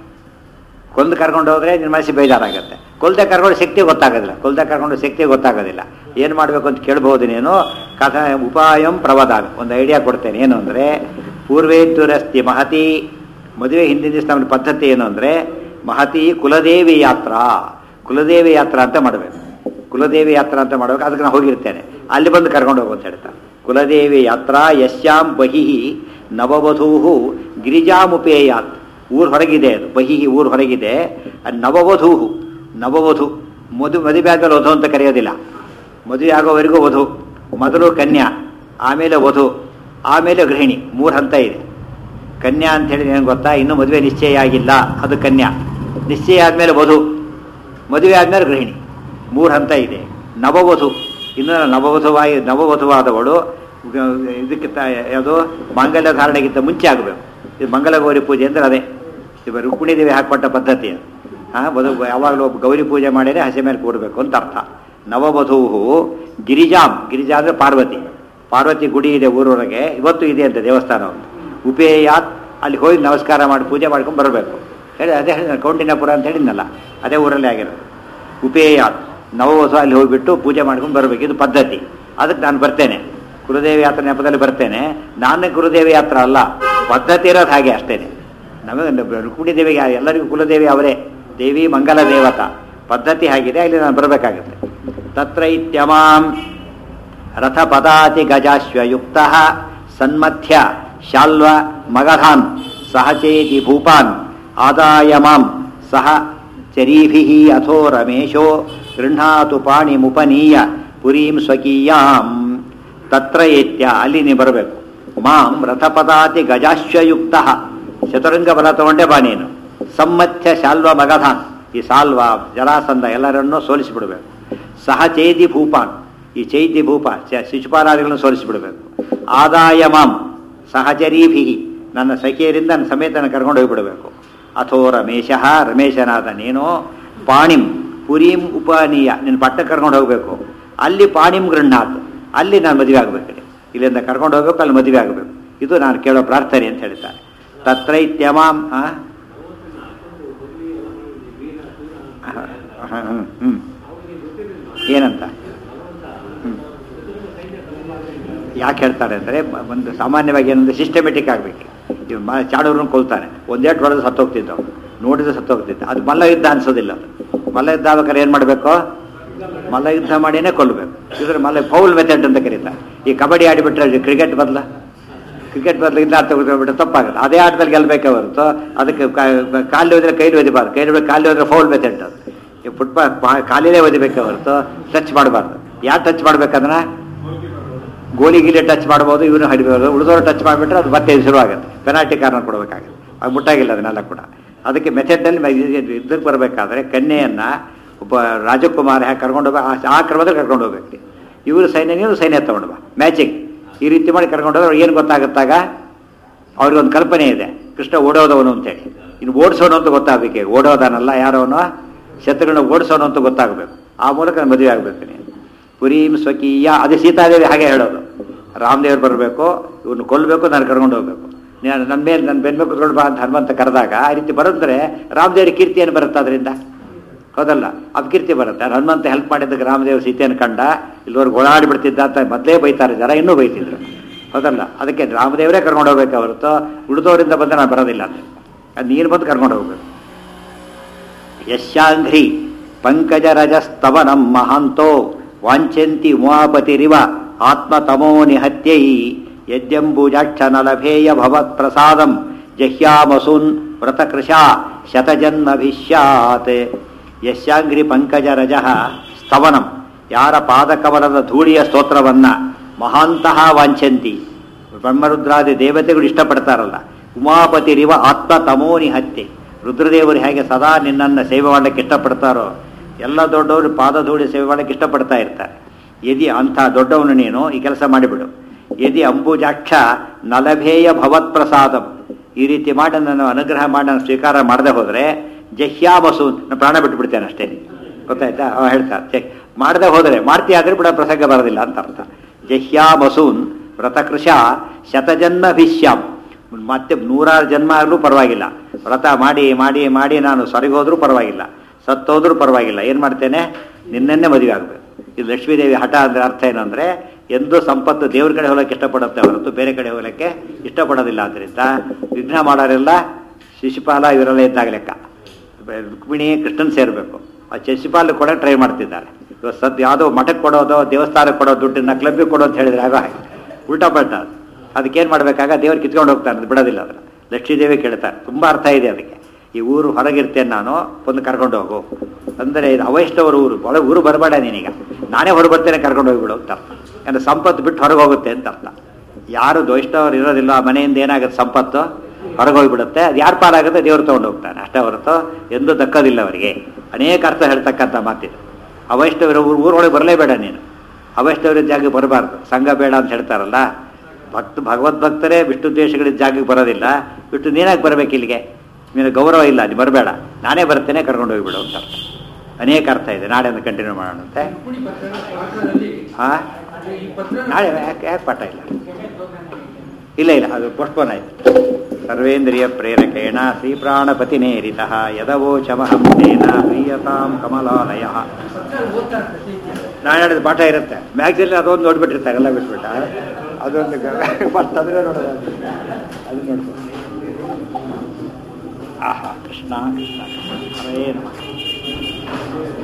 ಕೊಂದು ಕರ್ಕೊಂಡು ಹೋದ್ರೆ ನಿನ್ನ ಮನಸ್ಸಿಗೆ ಬೇಜಾರಾಗುತ್ತೆ ಕೊಲ್ದೆ ಕರ್ಕೊಂಡು ಶಕ್ತಿ ಗೊತ್ತಾಗೋದಿಲ್ಲ ಕೊಲ್ದೆ ಕರ್ಕೊಂಡು ಶಕ್ತಿ ಗೊತ್ತಾಗೋದಿಲ್ಲ ಏನು ಮಾಡಬೇಕು ಅಂತ ಕೇಳ್ಬೋದು ನೀನು ಕಥ ಉಪಾಯಂ ಪ್ರವದಾಮಿ ಒಂದು ಐಡಿಯಾ ಕೊಡ್ತೇನೆ ಏನು ಅಂದರೆ ಪೂರ್ವೇದ್ದುರಸ್ತಿ ಮಹತಿ ಮದುವೆ ಹಿಂದಿನ ದಿವಸ ನಮ್ಮ ಪದ್ಧತಿ ಏನು ಅಂದರೆ ಮಹತಿ ಕುಲದೇವಿ ಯಾತ್ರಾ ಕುಲದೇವಿ ಯಾತ್ರಾ ಅಂತ ಮಾಡಬೇಕು ಕುಲದೇವಿ ಯಾತ್ರಾ ಅಂತ ಮಾಡಬೇಕು ಅದಕ್ಕೆ ನಾನು ಹೋಗಿರ್ತೇನೆ ಅಲ್ಲಿ ಬಂದು ಕರ್ಕೊಂಡು ಹೋಗು ಅಂತ ಹೇಳ್ತಾರೆ ಕುಲದೇವಿ ಯಾತ್ರಾ ಯಶ್ಯಾಂ ಬಹಿಹಿ ನವವಧೂ ಗಿರಿಜಾಮುಪೇಯಾತ್ ಊರು ಹೊರಗಿದೆ ಅದು ಬಹಿಹಿ ಊರು ಹೊರಗಿದೆ ಅದು ನವವಧೂ ನವವಧು ಮದು ಮದುವೆ ಆದ್ಮೇಲೆ ವಧು ಅಂತ ಕರೆಯೋದಿಲ್ಲ ಮದುವೆ ಆಗೋವರೆಗೂ ವಧು ಮೊದಲು ಕನ್ಯಾ ಆಮೇಲೆ ವಧು ಆಮೇಲೆ ಗೃಹಿಣಿ ಮೂರು ಹಂತ ಇದೆ ಕನ್ಯಾ ಅಂತ ಹೇಳಿ ಏನು ಗೊತ್ತಾ ಇನ್ನೂ ಮದುವೆ ನಿಶ್ಚಯ ಆಗಿಲ್ಲ ಅದು ಕನ್ಯಾ ನಿಶ್ಚಯ ಆದಮೇಲೆ ವಧು ಮದುವೆ ಆದಮೇಲೆ ಗೃಹಿಣಿ ಮೂರು ಹಂತ ಇದೆ ನವವಧು ಇನ್ನು ನವವಧುವಾಗಿ ನವವಧುವಾದವಳು ಗ- ಇದಕ್ಕೆ ತ- ಯಾವುದು ಮಾಂಗಲ್ಯ ಧಾರಣೆಗಿಂತ ಮುಂಚೆ ಆಗಬೇಕು ಇದು ಮಂಗಲಗೌರಿ ಪೂಜೆ ಅಂದರೆ ಅದೇ ಇವ ರುಕ್ಮಿಣಿ ದೇವಿ ಹಾಕ್ಕೊಟ್ಟ ಪದ್ಧತಿ ಅದು ಹಾಂ ವಧು ಯಾವಾಗಲೂ ಒಬ್ಬ ಗೌರಿ ಪೂಜೆ ಮಾಡಿದರೆ ಹಸೆ ಮೇಲೆ ಕೂಡಬೇಕು ಅಂತ ಅರ್ಥ ನವವಧೂ ಗಿರಿಜಾಂ ಗಿರಿಜಾ ಅಂದರೆ ಪಾರ್ವತಿ ಪಾರ್ವತಿ ಗುಡಿ ಇದೆ ಊರೊಳಗೆ ಇವತ್ತು ಇದೆ ಅಂತ ದೇವಸ್ಥಾನ ಒಂದು ಉಪೇಯಾತ್ ಅಲ್ಲಿ ಹೋಗಿ ನಮಸ್ಕಾರ ಮಾಡಿ ಪೂಜೆ ಮಾಡ್ಕೊಂಡು ಬರಬೇಕು ಹೇಳಿ ಅದೇ ಹೇಳಿದ ಕೌಂಡಿನ್ಯಪುರ ಅಂತ ಹೇಳಿದ್ನಲ್ಲ ಅದೇ ಊರಲ್ಲೇ ಆಗಿರೋದು ಉಪೇಯಾತ್ ನವವಧು ಅಲ್ಲಿ ಹೋಗಿಬಿಟ್ಟು ಪೂಜೆ ಮಾಡ್ಕೊಂಡು ಬರಬೇಕು ಇದು ಪದ್ಧತಿ ಅದಕ್ಕೆ ನಾನು ಬರ್ತೇನೆ ಕುಲದೇವಿ ಯಾತ್ರೆ ನೆಪದಲ್ಲಿ ಬರ್ತೇನೆ ನಾನೇ ಕುಲದೇವಿ ಯಾತ್ರ ಅಲ್ಲ ಪದ್ಧತಿ ಇರೋದು ಹಾಗೆ ಅಷ್ಟೇನೆ ನಮಗೆ ರುಕ್ಮಿಣಿ ದೇವಿಗೆ ಎಲ್ಲರಿಗೂ ಕುಲದೇವಿ ಅವರೇ ದೇವಿ ಮಂಗಲ ದೇವತಾ ಪದ್ಧತಿ ಆಗಿದೆ ಅಲ್ಲಿ ನಾನು ಬರಬೇಕಾಗುತ್ತೆ ತತ್ರ ಇತ್ಯಮಾಂ ರಥಪದಾತಿ ಗಜಾಶ್ವಯುಕ್ತ ಸನ್ಮಧ್ಯ ಶಾಲ್ವ ಮಗಧಾನ್ ಸಹಚೇತಿ ಭೂಪಾನ್ ಆದಾಯ ಮಾಂ ಸಹ ಚರೀಭಿ ಅಥೋ ರಮೇಶೋ ಗೃಹಾತು ಪಾಣಿಮುಪನೀಯ ಪುರೀಂ ಸ್ವಕೀಯಾಂ ತತ್ರ ಏತ್ಯ ಅಲ್ಲಿ ನೀ ಬರಬೇಕು ಮಾಂ ರಥಪದಾತಿ ಗಜಾಶ್ವಯುಕ್ತ ಚತುರಂಗ ಬಲ ತಗೊಂಡೆ ಬಾ ನೀನು ಸಮ್ಮಥ್ಯ ಶಾಲ್ವ ಮಗಧಾನ್ ಈ ಸಾಲ್ವ ಜರಾಸಂಧ ಎಲ್ಲರನ್ನೂ ಸೋಲಿಸಿಬಿಡಬೇಕು ಸಹ ಚೈದಿ ಭೂಪಾನ್ ಈ ಚೈತಿ ಭೂಪ ಚ- ಶಿಶುಪಾಲಾದಿಗಳನ್ನು ಸೋಲಿಸಿಬಿಡಬೇಕು ಆದಾಯ ಮಾಂ ಸಹಚರೀಭಿ ನನ್ನ ಸಖಿಯರಿಂದ ನನ್ನ ಸಮೇತನ ಕರ್ಕೊಂಡು ಹೋಗಿಬಿಡಬೇಕು ಅಥೋ ರಮೇಶ ರಮೇಶನಾದ ನೀನು ಪಾಣಿಂ ಪುರೀಂ ಉಪನೀಯ ನಿನ್ನ ಪಟ್ಟ ಕರ್ಕೊಂಡು ಹೋಗಬೇಕು ಅಲ್ಲಿ ಪಾಣಿಂ ಗೃಹಾತ್ ಅಲ್ಲಿ ನಾನು ಮದುವೆ ಆಗಬೇಕು ಇಲ್ಲಿಂದ ಕರ್ಕೊಂಡು ಹೋಗ್ಬೇಕು ಅಲ್ಲಿ ಮದುವೆ ಆಗಬೇಕು ಇದು ನಾನು ಕೇಳೋ ಪ್ರಾರ್ಥನೆ ಅಂತ ಹೇಳ್ತಾರೆ ತತ್ರೈತ್ಯಮಾಂ ಆ? ಹ, ಹ, ಹ್ಮ್ ಏನಂತ ಹ್ಮ್. ಯಾಕೆ ಹೇಳ್ತಾರೆ ಅಂದರೆ ಒಂದು ಸಾಮಾನ್ಯವಾಗಿ ಏನಂದ್ರೆ ಸಿಸ್ಟಮೆಟಿಕ್ ಆಗಬೇಕು ಇವ್ ಮ ಚಾಡೂರನ್ನ ಕೊಲ್ತಾನೆ ಒಂದೇಟು ಹೊಡೆದು ಸತ್ತೋಗ್ತಿದ್ದ ಅವ್ನು ನೋಡಿದ್ರೆ ಸತ್ತೋಗ್ತಿದ್ದ ಅದು ಮಲ್ಲ ಯುದ್ಧ ಅನ್ಸೋದಿಲ್ಲ ಅದು ಮಲ್ಲ ಯುದ್ಧ ಆಗ್ಬೇಕಾದ್ರೆ ಏನು ಮಾಡಬೇಕು ಮಲ್ಲ ಯುದ್ಧ ಮಾಡಿನೇ ಕೊಲ್ಲಬೇಕು ಇದ್ರ ಮಲ್ಲ ಫೌಲ್ ಮೆಥಡ್ ಅಂತ ಕರೀತಾರೆ ಈ ಕಬಡ್ಡಿ ಆಡಿಬಿಟ್ರೆ ಕ್ರಿಕೆಟ್ ಬದಲ ಕ್ರಿಕೆಟ್ ಬದಲು ಇಲ್ಲ ಅಂತ ಬಿಟ್ಟರೆ ತಪ್ಪಾಗುತ್ತೆ ಅದೇ ಆಟದಲ್ಲಿ ಗೆಲ್ಲಬೇಕೆ ಹೊರತು ಅದಕ್ಕೆ ಕಾ- ಕಾಲು ಹೋದ್ರೆ ಕೈಲಿ ಒದಿಬಾರ್ದು ಕೈಲಿ ಹೋದ್ರೆ ಕಾಲು ಹೋದ್ರೆ ಫೌಲ್ ಮೆಥಡ್ ಅದು ಈ ಫುಟ್ಬಾಲ್ ಕಾಲಿಲೇ ಒದಿಬೇಕೆ ಹೊರತು ಟಚ್ ಮಾಡಬಾರ್ದು ಯಾರು ಟಚ್ ಮಾಡ್ಬೇಕಂದ್ರೆ ಗೋಲಿ ಗೀಲಿ ಟಚ್ ಮಾಡ್ಬೋದು ಇವನು ಹಿಡಿಬೋದು ಉಳಿದವರು ಟಚ್ ಮಾಡಿಬಿಟ್ರೆ ಅದು ಮತ್ತೆ ಶುರುವಾಗುತ್ತೆ ಪೆನಾಲ್ಟಿ ಕಾರಣ ಕೊಡಬೇಕಾಗುತ್ತೆ ಅದು ಮುಟ್ಟಾಗಿಲ್ಲ ಅದನ್ನೆಲ್ಲ ಕೂಡ ಅದಕ್ಕೆ ಮೆಥಡಲ್ಲಿ ಯುದ್ಧಕ್ಕೆ ಬರಬೇಕಾದ್ರೆ ಕನ್ಯೆಯನ್ನು ಒಬ್ಬ ರಾಜಕುಮಾರ ಹ್ಯಾಗೆ ಕರ್ಕೊಂಡು ಹೋಗ ಆ ಕ್ರಮದಲ್ಲಿ ಕರ್ಕೊಂಡು ಹೋಗ್ಬೇಕು ಇವರು ಸೈನ್ಯ ನೀವು ಸೈನ್ಯ ತಗೊಂಡು ಬಾ ಮ್ಯಾಚಿಂಗ್ ಈ ರೀತಿ ಮಾಡಿ ಕರ್ಕೊಂಡು ಹೋದ್ರೆ ಏನು ಗೊತ್ತಾಗುತ್ತಾಗ ಅವ್ರಿಗೊಂದು ಕಲ್ಪನೆ ಇದೆ ಕೃಷ್ಣ ಓಡೋದವನು ಅಂತೇಳಿ ಇನ್ನು ಓಡಿಸೋನು ಅಂತ ಗೊತ್ತಾಗಬೇಕು ಓಡೋದನಲ್ಲ ಯಾರೋನು ಶತ್ರುಗಳನ್ನ ಓಡಿಸೋನು ಅಂತ ಗೊತ್ತಾಗಬೇಕು ಆ ಮೂಲಕ ನಾನು ಮದುವೆ ಆಗಬೇಕು ನೀನು ಪುರೀಂ ಸ್ವಕೀಯ ಅದೇ ಸೀತಾದೇವಿ ಹಾಗೆ ಹೇಳೋದು ರಾಮದೇವ್ರು ಬರಬೇಕು ಇವನು ಕೊಲ್ಲಬೇಕು ನಾನು ಕರ್ಕೊಂಡು ಹೋಗ್ಬೇಕು ನೀನು ನನ್ನ ಮೇಲೆ ನನ್ನ ಬೆನ್ಬೇಕು ಕುತ್ಕೊಂಡು ಬಾ ಅಂತ ಹನುಮಂತ ಕರೆದಾಗ ಆ ರೀತಿ ಬರೋದ್ರೆ ರಾಮದೇವ್ರ ಕೀರ್ತಿ ಏನು ಬರುತ್ತೆ ಅದರಿಂದ ಹೌದಲ್ಲ ಅದು ಕೀರ್ತಿ ಬರುತ್ತೆ ಅವ್ನು ಹನುಮಂತ ಹೆಲ್ಪ್ ಮಾಡಿದ್ದಕ್ಕೆ ರಾಮದೇವ್ ಸೀತೆಯನ್ನು ಕಂಡ ಇಲ್ಲಿವರೆಗೆ ಓಡಾಡಿ ಬಿಡ್ತಿದ್ದ ಅಂತ ಮೊದಲೇ ಬೈತಾರೆ ಜನ ಇನ್ನೂ ಬೈತಿದ್ರು ಹೌದಲ್ಲ ಅದಕ್ಕೆ ರಾಮದೇವರೇ ಕರ್ಕೊಂಡು ಹೋಗ್ಬೇಕು ಹೊರತು ಉಳಿದವರಿಂದ ಬಂದರೆ ನಾನು ಬರೋದಿಲ್ಲ ಅಂತ ಅದು ನೀನು ಬಂದು ಕರ್ಕೊಂಡು ಹೋಗ್ಬೇಕು ಯಶಾಂಘ್ರಿ ಪಂಕಜರಜಸ್ತವನಂ ಮಹಾಂತೋ ವಾಂಛಂತಿ ಉಮಾಪತಿರಿವ ಆತ್ಮತಮೋ ನಿಹತ್ಯೈ ಯದ್ಯಂಬುಜಾಕ್ಷ ನಲಭೇಯ ಭವತ್ ಪ್ರಸಾದಂ ಜಹ್ಯಾಮಸೂನ್ ವ್ರತಕೃಶಾ ಶತಜನ್ಮಭಿಷ್ಯಾತ್ ಯಶಾಂಘ್ರಿ ಪಂಕಜರಜ ಸ್ತವನಂ ಯಾರ ಪಾದಕಮಲದ ಧೂಳಿಯ ಸ್ತೋತ್ರವನ್ನ ಮಹಾಂತಹ ವಾಂಛಂತಿ ಬ್ರಹ್ಮರುದ್ರಾದಿ ದೇವತೆಗಳು ಇಷ್ಟಪಡ್ತಾರಲ್ಲ ಉಮಾಪತಿರಿವ ಆತ್ಮ ತಮೋನಿ ಹತ್ಯೆ ರುದ್ರದೇವರು ಹೇಗೆ ಸದಾ ನಿನ್ನನ್ನು ಸೇವೆ ಮಾಡಲಿಕ್ಕೆ ಇಷ್ಟಪಡ್ತಾರೋ ಎಲ್ಲ ದೊಡ್ಡವರು ಪಾದಧೂಳಿ ಸೇವೆ ಮಾಡಲಿಕ್ಕೆ ಇಷ್ಟಪಡ್ತಾ ಇರ್ತಾರೆ ಯದಿ ಅಂಥ ದೊಡ್ಡವನು ನೀನು ಈ ಕೆಲಸ ಮಾಡಿಬಿಡು ಯದಿ ಅಂಬುಜಾಕ್ಷ ನಲಭೇಯ ಭವತ್ ಪ್ರಸಾದಂ ಈ ರೀತಿ ಮಾಡಿ ನಾನು ಅನುಗ್ರಹ ಮಾಡಿ ನಾನು ಸ್ವೀಕಾರ ಮಾಡದೆ ಹೋದರೆ ಜಹ್ಯಾಮಸು ನಾನು ಪ್ರಾಣ ಬಿಟ್ಟು ಬಿಡ್ತೇನೆ ಅಷ್ಟೇ ಗೊತ್ತಾಯ್ತಾ ಅವ ಹೇಳ್ತಾರೆ ಜಹ್ ಮಾಡದೆ ಹೋದರೆ ಮಾಡ್ತಿ ಆದರೆ ಬಿಡ ಪ್ರಸಂಗ ಬರೋದಿಲ್ಲ ಅಂತ ಅರ್ಥ ಜಹ್ಯಾಮಸೂನ್ ವ್ರತಕೃಶ ಶತಜನ್ಮಭಿಷ್ಯಾಮ್ ಮತ್ತೆ ನೂರಾರು ಜನ್ಮ ಆಗಲೂ ಪರವಾಗಿಲ್ಲ ವ್ರತ ಮಾಡಿ ಮಾಡಿ ಮಾಡಿ ನಾನು ಸರಿಗೋದ್ರೂ ಪರವಾಗಿಲ್ಲ ಸತ್ತೋದ್ರೂ ಪರವಾಗಿಲ್ಲ ಏನು ಮಾಡ್ತೇನೆ ನಿನ್ನೆನ್ನೇ ಮದುವೆ ಆಗಬೇಕು ಇದು ಲಕ್ಷ್ಮೀದೇವಿ ಹಠ ಅಂದರೆ ಅರ್ಥ ಏನಂದರೆ ಎಂದೂ ಸಂಪತ್ತು ದೇವ್ರ ಕಡೆ ಹೋಗಕ್ಕೆ ಇಷ್ಟಪಡುತ್ತೆ ಹೊರತು ಬೇರೆ ಕಡೆ ಹೋಗಲಿಕ್ಕೆ ಇಷ್ಟಪಡೋದಿಲ್ಲ ಆದ್ದರಿಂದ ವಿಘ್ನ ಮಾಡೋರೆಲ್ಲ ಶಿಶುಪಾಲ ಇವರೆಲ್ಲ ಇದ್ದಾಗ ಲೆಕ್ಕ ರುಕ್ಮಿಣಿ ಕೃಷ್ಣನ್ ಸೇರಬೇಕು ಆ ಶಿಶುಪಾಲ ಕೂಡ ಟ್ರೈ ಮಾಡ್ತಿದ್ದಾರೆ ಇವತ್ತು ಸದ್ ಯಾವುದೋ ಮಠಕ್ಕೆ ಕೊಡೋದು ದೇವಸ್ಥಾನಕ್ಕೆ ಕೊಡೋ ದುಡ್ಡನ್ನ ಕ್ಲಬ್ಬಿಗೆ ಕೊಡೋ ಅಂತ ಹೇಳಿದ್ರೆ ಆಗ ಹಾಗೆ ಉಲ್ಟಾ ಪಲ್ಟಾ ಅದು ಅದಕ್ಕೇನು ಮಾಡಬೇಕಾಗ ದೇವ್ರು ಕಿತ್ಕೊಂಡು ಹೋಗ್ತಾರೆ ಅದು ಬಿಡೋದಿಲ್ಲ ಅದನ್ನು ಲಕ್ಷ್ಮೀದೇವಿ ಕೇಳ್ತಾರೆ ತುಂಬ ಅರ್ಥ ಇದೆ ಅದಕ್ಕೆ ಈ ಊರು ಹೊರಗಿರ್ತೇನೆ ನಾನು ಒಂದು ಕರ್ಕೊಂಡು ಹೋಗು ಅಂದರೆ ಇದು ಅವೈಷ್ಟವರ ಊರು ಒಳಗೆ ಊರು ಬರಬೇಡ ನೀನೀಗ ನಾನೇ ಹೊರಗೆ ಬರ್ತೇನೆ ಕರ್ಕೊಂಡು ಹೋಗ್ಬಿಡು ಅಂತ ಅರ್ಥ ಯಾಕಂದ್ರೆ ಸಂಪತ್ತು ಬಿಟ್ಟು ಹೊರಗೆ ಹೋಗುತ್ತೆ ಅಂತ ಅರ್ಥ ಯಾರು ದ್ವೈಷ್ಟವರು ಇರೋದಿಲ್ಲ ಆ ಮನೆಯಿಂದ ಏನಾಗುತ್ತೆ ಸಂಪತ್ತು ಹೊರಗೆ ಹೋಗ್ಬಿಡುತ್ತೆ ಅದು ಯಾರು ಪಾಲಾಗುತ್ತೆ ದೇವ್ರು ತೊಗೊಂಡು ಹೋಗ್ತಾನೆ ಅಷ್ಟೇ ಹೊರತು ಎಂದೂ ದಕ್ಕೋದಿಲ್ಲ ಅವರಿಗೆ ಅನೇಕ ಅರ್ಥ ಹೇಳ್ತಕ್ಕಂಥ ಮಾತಿದು ಅವೈಷ್ಟವರ ಊರು ಊರೊಳಗೆ ಬರಲೇಬೇಡ ನೀನು ಅವೈಷ್ಟವರ ಜಾಗಕ್ಕೆ ಬರಬಾರ್ದು ಸಂಘ ಬೇಡ ಅಂತ ಹೇಳ್ತಾರಲ್ಲ ಭಕ್ತ ಭಗವದ್ಭಕ್ತರೇ ವಿಷ್ಣು ದ್ವೇಷಗಳಿದ್ದ ಜಾಗಕ್ಕೆ ಬರೋದಿಲ್ಲ ಬಿಟ್ಟು ನೀನಾಗಿ ಬರಬೇಕು ಇಲ್ಲಿಗೆ ನಿನಗೆ ಗೌರವ ಇಲ್ಲ ನೀನು ಬರಬೇಡ ನಾನೇ ಬರ್ತೇನೆ ಕರ್ಕೊಂಡು ಹೋಗ್ಬಿಡು ಅಂತ ಅರ್ಥ ಅನೇಕ ಅರ್ಥ ಇದೆ ನಾಳೆ ಒಂದು ಕಂಟಿನ್ಯೂ ಮಾಡೋಣಂತೆ ಹಾಂ ನಾಳೆ ಯಾಕೆ ಯಾಕೆ ಪಾಠ ಇಲ್ಲ ಇಲ್ಲ ಇಲ್ಲ ಅದು ಪೋಸ್ಟ್ಪೋನ್ ಆಯಿತು ಸರ್ವೇಂದ್ರಿಯ ಪ್ರೇರಕೇಣ ಶ್ರೀಪ್ರಾಣಪತಿ ನೇರಿತ ಯದವೋಚಮಹಂ ತೇನ ಪ್ರೀಯತಾಂ ಕಮಲಾಲಯ ನಾಳೆ ಪಾಠ ಇರುತ್ತೆ ಮ್ಯಾಗ್ಝಿನ್ ಅದೊಂದು ನೋಡ್ಬಿಟ್ಟಿರ್ತಾರೆ ಎಲ್ಲ ಬಿಟ್ಬಿಟ್ಟ ಅದೊಂದು ಫಸ್ಟ್ ಅದನ್ನೇ ನೋಡೋದು ಅದು ನೋಡ್ಬೋದು ಆಹಾ ಕೃಷ್ಣ ಕೃಷ್ಣ ಕೃಷ್ಣ ಹರೇ ನಮಃ